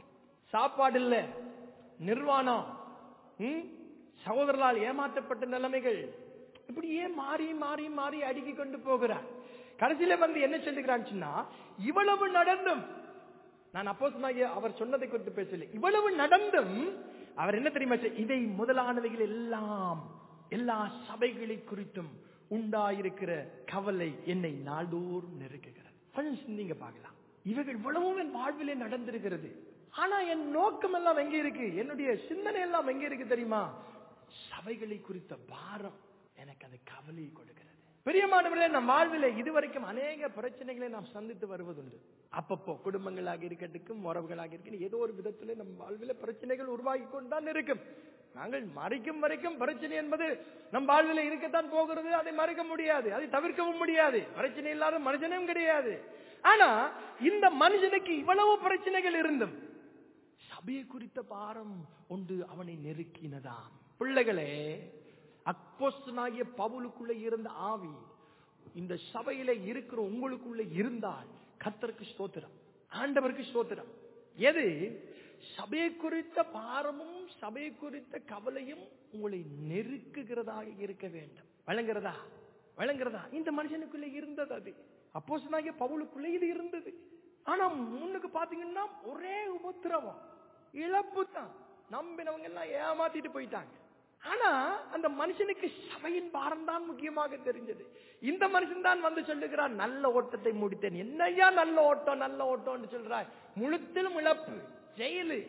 சாப்பாடு இல்ல நிர்வாணம் ம்? சகோதரர்களால் ஏமாற்றப்பட்ட நிலைமைகள் இப்படியே மாறி மாறி மாறி அடுக்கி கொண்டு போகிறார் கடைசியில வந்து என்ன சொல்லுகிறான்னு சொன்னா இவ்வளவு நடந்தும் நான் அப்போஸ் அவர் சொன்னதை குறித்து பேசல இவ்வளவு நடந்தும் அவர் என்ன தெரியுமா செய்ய- இதை முதலானவைகள் எல்லாம் எல்லா சபைகளை குறித்தும் உண்டாயிருக்கிற கவலை என்னை நாள்தோறும் நெருக்குகிறது கொஞ்சம் சிந்திங்க பார்க்கலாம் இவைகள் இவ்வளவும் என் வாழ்விலே நடந்திருக்கிறது ஆனா என் நோக்கம் எல்லாம் எங்க இருக்கு என்னுடைய சிந்தனை எல்லாம் எங்க இருக்கு தெரியுமா சபைகளை குறித்த பாரம் எனக்கு அது கவலையை கொடுக்கிறது பிரியமானவர்களே நம் வாழ்விலே இதுவரைக்கும் அநேக பிரச்சனைகளை நாம் சந்தித்து வருவதுண்டு அப்பப்போ குடும்பங்களாக இருக்கட்டும் உறவுகளாக இருக்கட்டும் ஏதோ ஒரு விதத்திலே நம் வாழ்வில பிரச்சனைகள் உருவாகி கொண்டுதான் இருக்கும் நாங்கள் மறைக்கும் வரைக்கும் பிரச்சனை என்பது நம் வாழ்வில் இருக்கத்தான் போகிறது அதை மறைக்க முடியாது அதை தவிர்க்கவும் முடியாது பிரச்சனை இல்லாத மனுஷனும் கிடையாது ஆனா இந்த மனுஷனுக்கு இவ்வளவு பிரச்சனைகள் இருந்தும் சபையை குறித்த பாரம் ஒன்று அவனை நெருக்கினதாம் பிள்ளைகளே அப்போஸ்தலனாகிய பவுலுக்குள்ள இருந்த ஆவி இந்த சபையில இருக்கிற உங்களுக்குள்ள இருந்தால் கர்த்தருக்கு ஸ்தோத்திரம் ஆண்டவருக்கு ஸ்தோத்திரம் எது சபையை குறித்த பாரமும் சபையை குறித்த கவலையும் உங்களை நெருக்குகிறதாக இருக்க வேண்டும் வழங்குறதா வழங்குறதா இந்த மனுஷனுக்குள்ள இருந்தது அது அப்போஸ்தலனாகிய பவுலுக்குள்ள இது இருந்தது ஆனா முன்னுக்கு பாத்தீங்கன்னா ஒரே உபத்திரவம் இழப்பு தான் நம்பினவங்க எல்லாம் ஏமாத்திட்டு போயிட்டாங்க ஆனா அந்த மனுஷனுக்கு சபையின் பாரம் தான் முக்கியமாக தெரிஞ்சது இந்த மனுஷன் தான் வந்து சொல்லுகிறார் நல்ல ஓட்டத்தை முடித்தேன் என்னையா நல்ல ஓட்டம் நல்ல ஓட்டம்னு சொல்றாய் முழுத்திலும் இழப்பு ஜெயிலு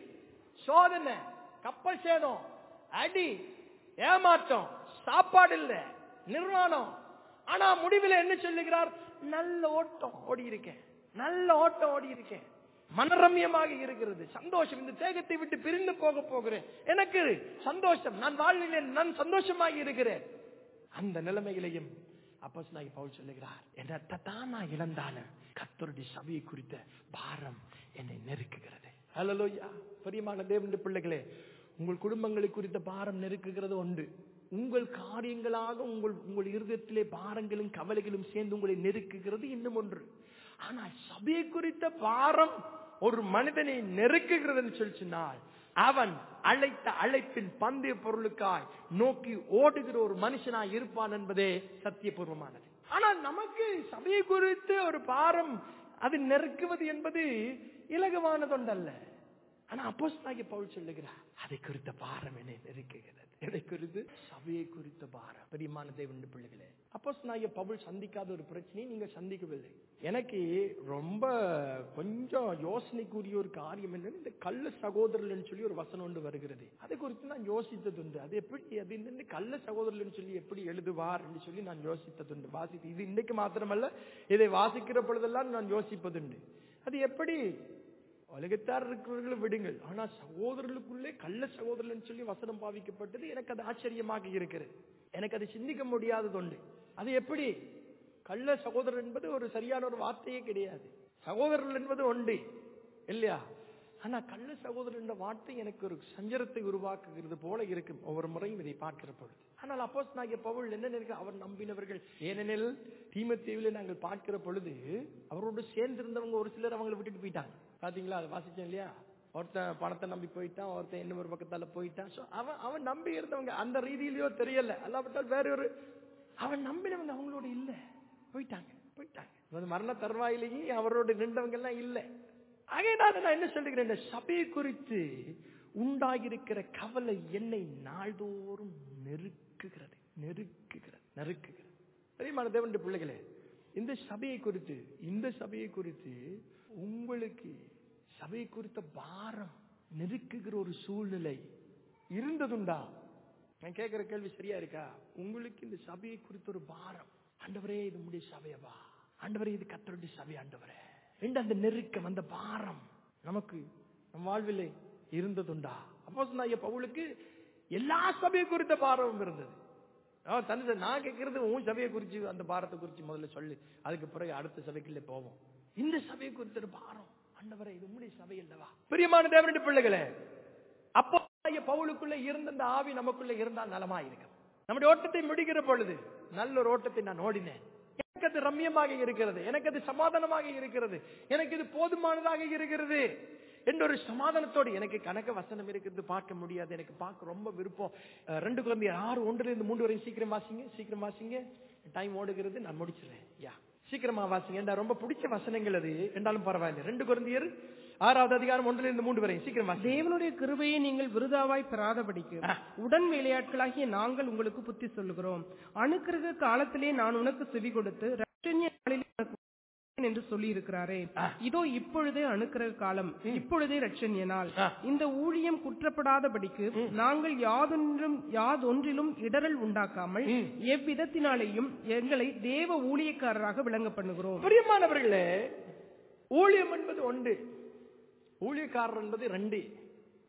சோதனை கப்பல் சேதம் அடி ஏமாற்றம் சாப்பாடு இல்ல நிர்வாணம் ஆனா முடிவில் என்ன சொல்லுகிறார் நல்ல ஓட்டம் ஓடி இருக்கேன் நல்ல ஓட்டம் ஓடி இருக்கேன் மனரம்யமாக இருக்கிறது சந்தோஷம் இந்த தேகத்தை விட்டு பிரிந்து போக போகிறேன் எனக்கு சந்தோஷம் நான் வாழ்விலே நான் சந்தோஷமாக இருக்கிறேன் அந்த நிலைமைகளையும் அப்போஸ் நான் பவுல் சொல்லுகிறார் என்னத்தை தான் நான் இழந்தாலும் கத்தருடைய சபையை குறித்த பாரம் என்னை நெருக்குகிறது ஹalleluya பிரியமான தேவனுடைய பிள்ளைகளே உங்கள் குடும்பங்களை குறித்த பாரம் நெருக்குகிறது உண்டு உங்கள் காரியங்களாக உங்கள் உங்கள் இருதயத்திலே பாரங்களும் கவலைகளும் சேர்ந்து உங்களை நெருக்குகிறது இன்னும் ஒன்று ஆனால் சபையை குறித்த பாரம் ஒரு மனிதனை நெருக்குகிறதுன்னு சொல்லி சொன்னால் அவன் அழைத்த அழைப்பின் பந்தய பொருளுக்காய் நோக்கி ஓடுகிற ஒரு நாய் இருப்பான் என்பதே சத்தியபூர்வமானது ஆனால் நமக்கு சபையை குறித்து ஒரு பாரம் அது நெருக்குவது என்பது இலகுவானதொண்டல்ல ஆனா அப்போஸ்தலனாகிய பவுல் சொல்லுகிறார் அதை குறித்த பாரம் என்னை நெருக்குகிறது எதை குறித்து சபையை குறித்த பாரம் பெரியமான தேவனுடைய பிள்ளைகளே அப்போஸ்தலனாகிய பவுல் சந்திக்காத ஒரு பிரச்சனையை நீங்க சந்திக்கவில்லை எனக்கு ரொம்ப கொஞ்சம் யோசனைக்குரிய ஒரு காரியம் என்னன்னு இந்த கள்ள சகோதரர்கள் சொல்லி ஒரு வசனம் ஒன்று வருகிறது அதை குறித்து நான் யோசித்ததுண்டு அது எப்படி அது இந்த கள்ள சகோதரர்கள் சொல்லி எப்படி எழுதுவார் என்று சொல்லி நான் யோசித்ததுண்டு வாசித்து இது இன்னைக்கு மாத்திரமல்ல இதை வாசிக்கிற பொழுதெல்லாம் நான் யோசிப்பதுண்டு அது எப்படி உலகத்தார் இருக்கிறவர்களை விடுங்கள் ஆனா சகோதரர்களுக்குள்ளே கள்ள சகோதரன் சொல்லி வசனம் பாவிக்கப்பட்டது எனக்கு அது ஆச்சரியமாக இருக்கிறது எனக்கு அது சிந்திக்க முடியாதது உண்டு அது எப்படி கள்ள சகோதரர் என்பது ஒரு சரியான ஒரு வார்த்தையே கிடையாது சகோதரர்கள் என்பது உண்டு இல்லையா ஆனா கள்ள சகோதரர் என்ற வார்த்தை எனக்கு ஒரு சஞ்சரத்தை உருவாக்குகிறது போல இருக்கும் ஒவ்வொரு முறையும் இதை பார்க்கிற பொழுது ஆனால் அப்போஸ் நாகிய பவுல் என்ன நினைக்க அவர் நம்பினவர்கள் ஏனெனில் தீமத்தீவில் நாங்கள் பார்க்கிற பொழுது அவரோடு சேர்ந்திருந்தவங்க ஒரு சிலர் அவங்களை விட்டுட்டு போயிட்டாங்க பாத்தீங்களா அதை வாசிச்சேன் இல்லையா ஒருத்தன் பணத்தை நம்பி போயிட்டான் ஒருத்தன் இன்னும் ஒரு பக்கத்தால போயிட்டான் So, அவன் அவன் நம்பி இருந்தவங்க அந்த ரீதியிலயோ தெரியல அல்லாவிட்டால் வேற ஒரு அவன் நம்பினவங்க அவங்களோட இல்ல போயிட்டாங்க போயிட்டாங்க இவன் மரண தருவாயிலேயே அவரோட நின்றவங்க எல்லாம் இல்ல ஆகையினால நான் என்ன சொல்லுகிறேன் இந்த சபையை குறித்து உண்டாகியிருக்கிற கவலை என்னை நாள்தோறும் நெருக்குகிறது நெருக்குகிறது நெருக்குகிறது பெரியமான தேவனுடைய பிள்ளைகளே இந்த சபையை குறித்து இந்த சபையை குறித்து உங்களுக்கு சபை குறித்த பாரம் நெருக்குகிற ஒரு சூழ்நிலை இருந்ததுண்டா நான் கேட்கிற கேள்வி சரியா இருக்கா உங்களுக்கு இந்த சபையை குறித்த ஒரு பாரம் ஆண்டவரே இது முடிய சபையவா ஆண்டவரே இது கத்தருடைய சபை ஆண்டவரே என்று அந்த நெருக்கம் அந்த பாரம் நமக்கு நம் வாழ்விலே இருந்ததுண்டா அப்போ சொன்ன பவுலுக்கு எல்லா சபையை குறித்த பாரமும் இருந்தது அவன் தன்னை நான் கேட்கறது உன் சபையை குறிச்சு அந்த பாரத்தை குறிச்சு முதல்ல சொல்லு அதுக்கு பிறகு அடுத்த சபைக்குள்ளே போவோம் இந்த சபையை குறித்த ஒரு பாரம் ஆண்டவரே இது உம்முடைய சபை அல்லவா பிரியமான தேவனுடைய பிள்ளைகளே அப்போ பவுலுக்குள்ள இருந்த அந்த ஆவி நமக்குள்ள இருந்தால் நலமா இருக்கும் நம்முடைய ஓட்டத்தை முடிக்கிற பொழுது நல்ல ஒரு ஓட்டத்தை நான் ஓடினேன் எனக்கு அது ரம்யமாக இருக்கிறது எனக்கு அது சமாதானமாக இருக்கிறது எனக்கு இது போதுமானதாக இருக்கிறது என்ற ஒரு சமாதானத்தோடு எனக்கு கணக்க வசனம் இருக்கிறது பார்க்க முடியாது எனக்கு பார்க்க ரொம்ப விருப்பம் அஹ், ரெண்டு குழந்தை ஆறு ஒன்றுல இருந்து மூன்று வரையும் சீக்கிரம் வாசிங்க சீக்கிரம் வாசிங்க டைம் ஓடுகிறது நான் முடிச்சிடுறேன் யா சீக்கிரமா வாசிங்க ஏண்டா ரொம்ப பிடிச்ச வசனங்கள் அது என்றாலும் பரவாயில்லை ரெண்டு குழந்தையர் ஆறாவது அதிகாரம் ஒன்றுல இருந்து மூன்று வரையும் சீக்கிரம் வாசிங்க தேவனுடைய கிருபையை நீங்கள் விருதாவாய் பெறாதபடிக்கு ஆ. உடன் வேலையாட்களாகிய நாங்கள் உங்களுக்கு புத்தி சொல்லுகிறோம் அணுக்கிரக காலத்திலே நான் உனக்கு செவி கொடுத்து ரட்சணிய நாளிலே உனக்கு உணர்த்தேன் என்று சொல்லி இருக்கிறாரே ஆ. இதோ இப்பொழுதே அணுக்கிரக காலம் இப்பொழுதே ரட்சணிய நாள் ஆ. இந்த ஊழியம் குற்றப்படாதபடிக்கு நாங்கள் யாதொன்றும் யாதொன்றிலும் இடரல் உண்டாக்காமல் எவ்விதத்தினாலேயும் எங்களை தேவ ஊழியக்காரராக விளங்க பண்ணுகிறோம் பிரியமானவர்களே ஊழியம் என்பது ஒன்று ஊழியக்காரர் என்பது ரெண்டு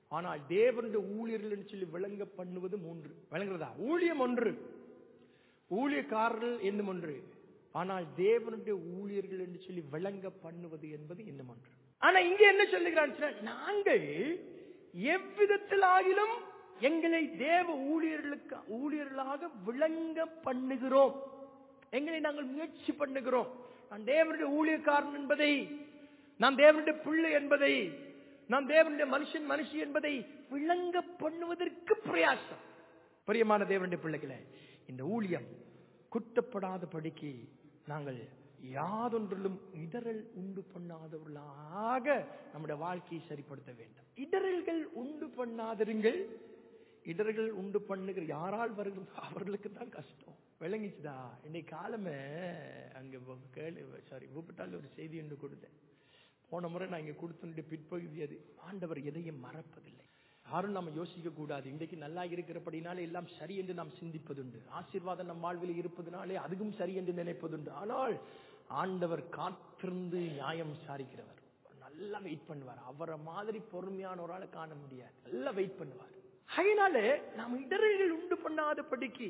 ஆனால் தேவனுடைய ஊழியர்கள் என்று சொல்லி விளங்க பண்ணுவது மூன்று விளங்குறதா ஊழியம் ஒன்று ஊழியக்காரர்கள் என்னும் ஒன்று ஆனால் தேவனுடைய ஊழியர்கள் என்று சொல்லி விளங்க பண்ணுவது என்பது இன்னும் ஒன்று ஆனா இங்க என்ன சொல்லுகிறான் நாங்கள் எவ்விதத்தில் ஆகிலும் எங்களை தேவ ஊழியர்களுக்கு ஊழியர்களாக விளங்க பண்ணுகிறோம் எங்களை நாங்கள் முயற்சி பண்ணுகிறோம் நான் தேவனுடைய ஊழியக்காரன் என்பதை நான் தேவனுடைய பிள்ளை என்பதை நான் தேவனுடைய மனுஷன் மனுஷி என்பதை விளங்க பண்ணுவதற்கு பிரயாசம் பிரியமான தேவனுடைய பிள்ளைகளே இந்த ஊழியம் குற்றப்படாத படிக்கு நாங்கள் யாதொன்றிலும் இடரல் உண்டு பண்ணாதவர்களாக நம்முடைய வாழ்க்கையை சரிப்படுத்த வேண்டும் இடரல்கள் உண்டு பண்ணாதிருங்கள் இடர்கள் உண்டு பண்ணுகிற யாரால் வருகிறதோ அவர்களுக்கு தான் கஷ்டம் விளங்கிச்சுதா இன்னைக்கு காலமே அங்க கேளு சாரி கூப்பிட்டால் ஒரு செய்தி ஒன்று கொடுத்தேன் போன முறை நான் இங்க கொடுத்த பிற்பகுதி அது ஆண்டவர் எதையும் மறப்பதில்லை யாரும் நம்ம யோசிக்க கூடாது இன்றைக்கு நல்லா இருக்கிறபடினாலே எல்லாம் சரி என்று நாம் சிந்திப்பதுண்டு ஆசீர்வாதம் நம் வாழ்வில் இருப்பதனாலே அதுவும் சரி என்று நினைப்பதுண்டு ஆனால் ஆண்டவர் காத்திருந்து நியாயம் விசாரிக்கிறவர் நல்லா வெயிட் பண்ணுவார் அவரை மாதிரி பொறுமையான ஒரு ஆளை காண முடியாது நல்லா வெயிட் பண்ணுவார் அதனால நாம் இடர்கள் உண்டு பண்ணாத படிக்கு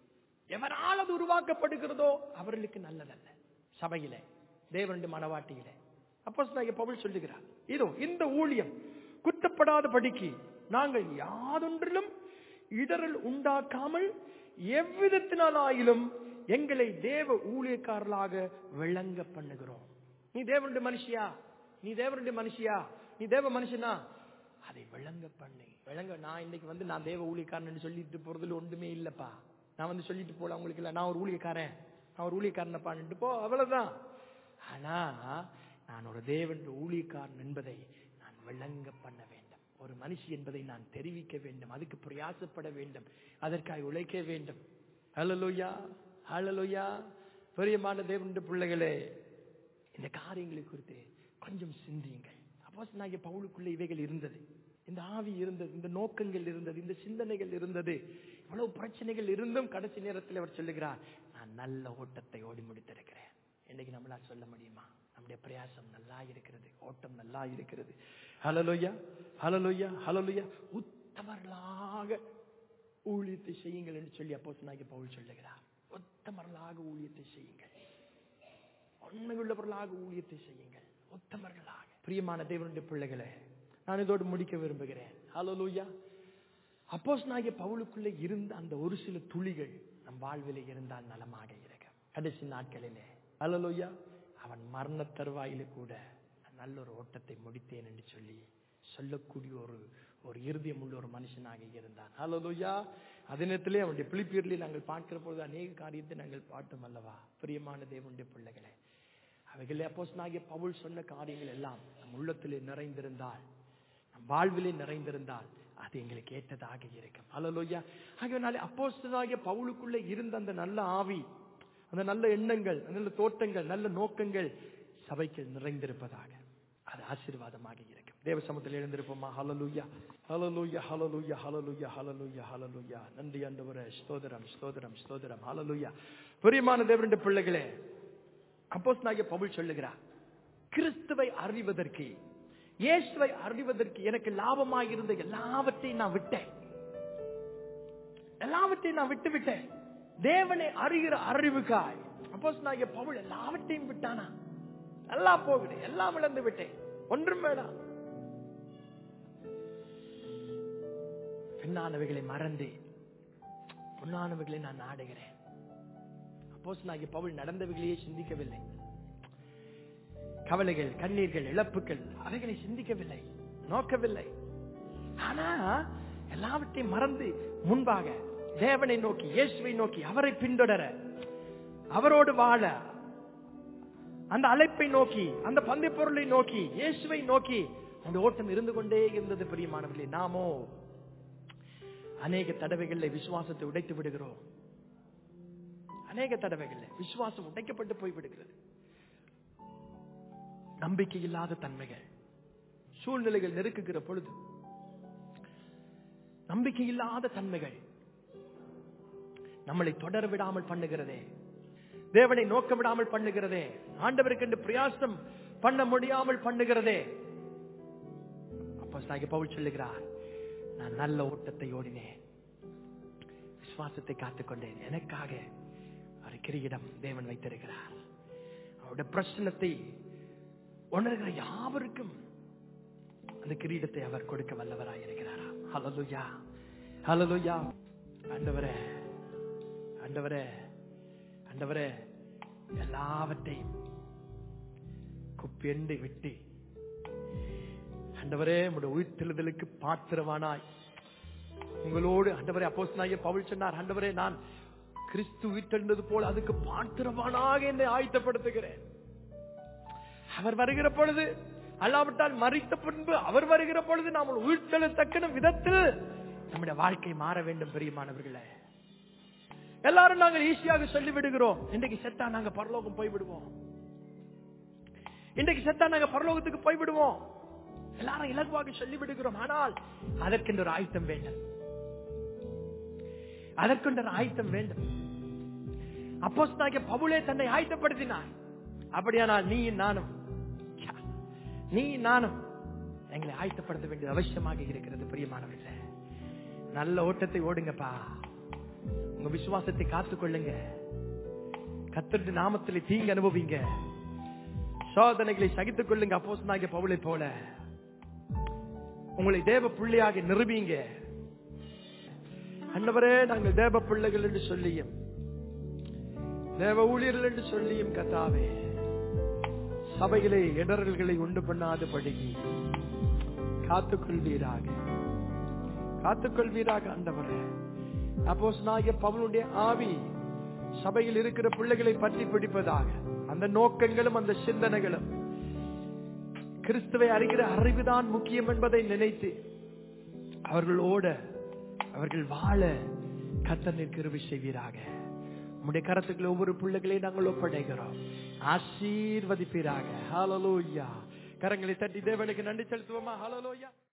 எவரால் அது உருவாக்கப்படுகிறதோ அவர்களுக்கு நல்லதல்ல சபையிலே தேவனுடைய மனவாட்டியிலே அப்போ பவுல் சொல்லுகிறார் இதோ இந்த ஊழியம் குற்றப்படாத படிக்கு நாங்கள் யாதொன்றிலும் இடரல் உண்டாக்காமல் எவ்விதத்தினாலாயிலும் எங்களை தேவ ஊழியக்காரர்களாக விளங்க பண்ணுகிறோம் நீ தேவனுடைய மனுஷியா நீ தேவனுடைய மனுஷியா நீ தேவ மனுஷனா அதை விளங்க பண்ணி விளங்க நான் இன்னைக்கு வந்து நான் தேவ ஊழியக்காரன் சொல்லிட்டு போறதுல ஒன்றுமே இல்லப்பா நான் வந்து சொல்லிட்டு போல உங்களுக்கு இல்ல நான் ஒரு ஊழியக்காரன் நான் ஒரு ஊழியக்காரனப்பான்ட்டு போ அவ்வளவுதான் ஆனா நான் ஒரு தேவன் ஊழியக்காரன் என்பதை நான் விளங்க பண்ண வேண்டும் ஒரு மனுஷி என்பதை நான் தெரிவிக்க வேண்டும் அதுக்கு பிரயாசப்பட வேண்டும் அதற்காக உழைக்க வேண்டும் ஹலலோயா ஹலலோயா பெரியமான தேவனுடைய பிள்ளைகளே இந்த காரியங்களை குறித்து கொஞ்சம் சிந்தியுங்கள் அப்போ நான் பவுலுக்குள்ள இவைகள் இருந்தது இந்த ஆவி இருந்தது இந்த நோக்கங்கள் இருந்தது இந்த சிந்தனைகள் இருந்தது இவ்வளவு பிரச்சனைகள் இருந்தும் கடைசி நேரத்தில் அவர் சொல்லுகிறார் நான் நல்ல ஓட்டத்தை ஓடி முடித்திருக்கிறேன் இன்னைக்கு நம்மளால் சொல்ல முடியுமா நம்முடைய பிரயாசம் நல்லா இருக்கிறது ஓட்டம் நல்லா இருக்கிறது ஹலலோயா ஹலலோயா ஹலலோயா உத்தமர்களாக ஊழியத்தை செய்யுங்கள் என்று சொல்லி அப்போ பவுல் சொல்லுகிறார் உத்தமர்களாக ஊழியத்தை செய்யுங்கள் உண்மையுள்ளவர்களாக ஊழியத்தை செய்யுங்கள் உத்தமர்களாக பிரியமான தேவனுடைய பிள்ளைகளே நான் இதோடு முடிக்க விரும்புகிறேன் ஹலலூயா அப்போஸ் நாகிய பவுலுக்குள்ளே இருந்த அந்த ஒரு சில துளிகள் நம் வாழ்விலே இருந்தால் நலமாக இருக்கும் கடைசி நாட்களிலே ஹலலூயா அவன் மரண தருவாயில கூட நல்ல ஒரு ஓட்டத்தை முடித்தேன் என்று சொல்லி சொல்லக்கூடிய ஒரு ஒரு இருதயம் உள்ள ஒரு மனுஷனாக இருந்தான் ஹலோலோயா அதே நேரத்திலே அவனுடைய பிலிப்பியர்லேயே நாங்கள் பார்க்கிற பொழுது அநேக காரியத்தை நாங்கள் பாட்டும் அல்லவா பிரியமான தேவனுடைய பிள்ளைகளே அவைகளே அப்போஸ் நாகிய பவுல் சொன்ன காரியங்கள் எல்லாம் நம் உள்ளத்திலே நிறைந்திருந்தால் நம் வாழ்விலே நிறைந்திருந்தால் அது எங்களுக்கு ஏற்றதாக இருக்கும் ஹலோலோயா ஆகியனாலே அப்போஸ்தலாகிய பவுலுக்குள்ளே இருந்த அந்த நல்ல ஆவி அந்த நல்ல எண்ணங்கள் நல்ல தோட்டங்கள் நல்ல நோக்கங்கள் சபைக்கு நிறைந்திருப்பதாக அது ஆசீர்வாதமாக இருக்கும் தேவ சமத்தில் எழுந்திருப்போமா ஹலலுயா ஹலலுயா ஹலலுயா ஹலலுயா ஹலலுயா ஹலலுயா நன்றி அண்டவர ஸ்தோதரம் ஸ்தோதரம் ஸ்தோதரம் ஹலலுயா பிரியமான தேவனுடைய பிள்ளைகளே அப்போஸ் நாகிய பவுல் சொல்லுகிறார் கிறிஸ்துவை அறிவதற்கு இயேசுவை அறிவதற்கு எனக்கு லாபமாக இருந்த எல்லாவற்றையும் நான் விட்டேன் எல்லாவற்றையும் நான் விட்டு விட்டேன் தேவனை அறிகிற அறிவுக்காய் அப்போஸ் நாகிய பவுல் எல்லாவற்றையும் விட்டானா எல்லாம் போகுது எல்லாம் இழந்து விட்டேன் ஒன்றும் வேணாம் பெண்ணானவைகளை மறந்து பொன்னானவைகளை நான் நாடுகிறேன் அப்போஸ் நாகிய பவுல் நடந்தவைகளையே சிந்திக்கவில்லை கவலைகள் கண்ணீர்கள் இழப்புகள் அவைகளை சிந்திக்கவில்லை நோக்கவில்லை ஆனா எல்லாவற்றையும் மறந்து முன்பாக தேவனை நோக்கி இயேசுவை நோக்கி அவரை பின்தொடர அவரோடு வாழ அந்த அழைப்பை நோக்கி அந்த பந்தை பொருளை நோக்கி இயேசுவை நோக்கி அந்த ஓட்டம் இருந்து கொண்டே இருந்தது பிரியமானவர்களே நாமோ அநேக தடவைகளில் விசுவாசத்தை உடைத்து விடுகிறோம் அநேக தடவைகளில் விசுவாசம் உடைக்கப்பட்டு போய் விடுகிறது நம்பிக்கை இல்லாத தன்மைகள் சூழ்நிலைகள் நெருக்குகிற பொழுது நம்பிக்கை இல்லாத தன்மைகள் நம்மளை தொடர விடாமல் பண்ணுகிறதே தேவனை நோக்க விடாமல் பண்ணுகிறதே ஆண்டவருக்கு என்று பிரயாசம் பண்ண முடியாமல் பண்ணுகிறதே அப்போ சாகி பவுல் சொல்லுகிறார் நான் நல்ல ஓட்டத்தை ஓடினேன் விசுவாசத்தை காத்துக்கொண்டேன் எனக்காக ஒரு கிரீடம் தேவன் வைத்திருக்கிறார் அவருடைய பிரச்சனத்தை உணர்கிற யாவருக்கும் அந்த கிரீடத்தை அவர் கொடுக்க வல்லவராய் இருக்கிறாரா ஹலலுயா ஹலலுயா ஆண்டவரே ஆண்டவரே ஆண்டவரே எல்லாவற்றையும் குப்பெண்டு விட்டு ஆண்டவரே உடைய உயிர்த்தெழுதலுக்கு பாத்திரவானாய் உங்களோடு ஆண்டவரே அப்போஸ்தலனாகிய பவுல் சொன்னார் ஆண்டவரே நான் கிறிஸ்து உயிர்த்தெழுந்தது போல அதுக்கு பாத்திரவானாக என்னை ஆயத்தப்படுத்துகிறேன் அவர் வருகிற பொழுது அல்லாவிட்டால் மறித்த பின்பு அவர் வருகிற பொழுது நாம் உயிர்த்தெழத்தக்கன விதத்தில் நம்முடைய வாழ்க்கை மாற வேண்டும் பெரியமானவர்களே எல்லாரும் நாங்கள் ஈஸியாக சொல்லி விடுகிறோம் இன்றைக்கு செத்தா நாங்க பரலோகம் போய்விடுவோம் இன்றைக்கு செத்தா நாங்க பரலோகத்துக்கு போய்விடுவோம் எல்லாரும் இலகுவாக சொல்லி விடுகிறோம் ஆனால் அதற்கென்று ஒரு ஆயத்தம் வேண்டும் அதற்கென்று ஒரு ஆயத்தம் வேண்டும் அப்போஸ்தலனாகிய பவுலே தன்னை ஆயத்தப்படுத்தினார் அப்படியானால் நீ நானும் ச்சா, நீ நானும் எங்களை ஆயத்தப்படுத்த வேண்டியது அவசியமாக இருக்கிறது பிரியமானவர்களே நல்ல ஓட்டத்தை ஓடுங்கப்பா உங்க விசுவாசத்தை காத்துக்கொள்ளுங்க கத்தருடைய நாமத்திலே தீங்கு அனுபவிங்க சோதனைகளை சகித்துக் கொள்ளுங்க அப்போஸ்தலனாகிய பவுலை போல உங்களை தேவ பிள்ளையாக நிரூபிங்க அன்னவரே நாங்கள் தேவ பிள்ளைகள் என்று சொல்லியும் தேவ ஊழியர்கள் என்று சொல்லியும் கத்தாவே சபைகளை இடரல்களை உண்டு பண்ணாத படுகி காத்துக்கொள்வீராக காத்துக்கொள்வீராக ஆண்டவரே அப்போஸ் நாய பவுனுடைய ஆவி சபையில் இருக்கிற பிள்ளைகளை பற்றி பிடிப்பதாக அந்த நோக்கங்களும் அந்த சிந்தனைகளும் கிறிஸ்துவை அறிகிற அறிவுதான் முக்கியம் என்பதை நினைத்து அவர்களோட அவர்கள் வாழ கத்தர் கிருபை செய்வீராக உம்முடைய கரத்துக்களை ஒவ்வொரு பிள்ளைகளையும் நாங்கள் ஒப்படைக்கிறோம் ஆசீர்வதிப்பீராக ஹalleluya கரங்களை தட்டி தேவனுக்கு நன்றி செலுத்துவோமா ஹalleluya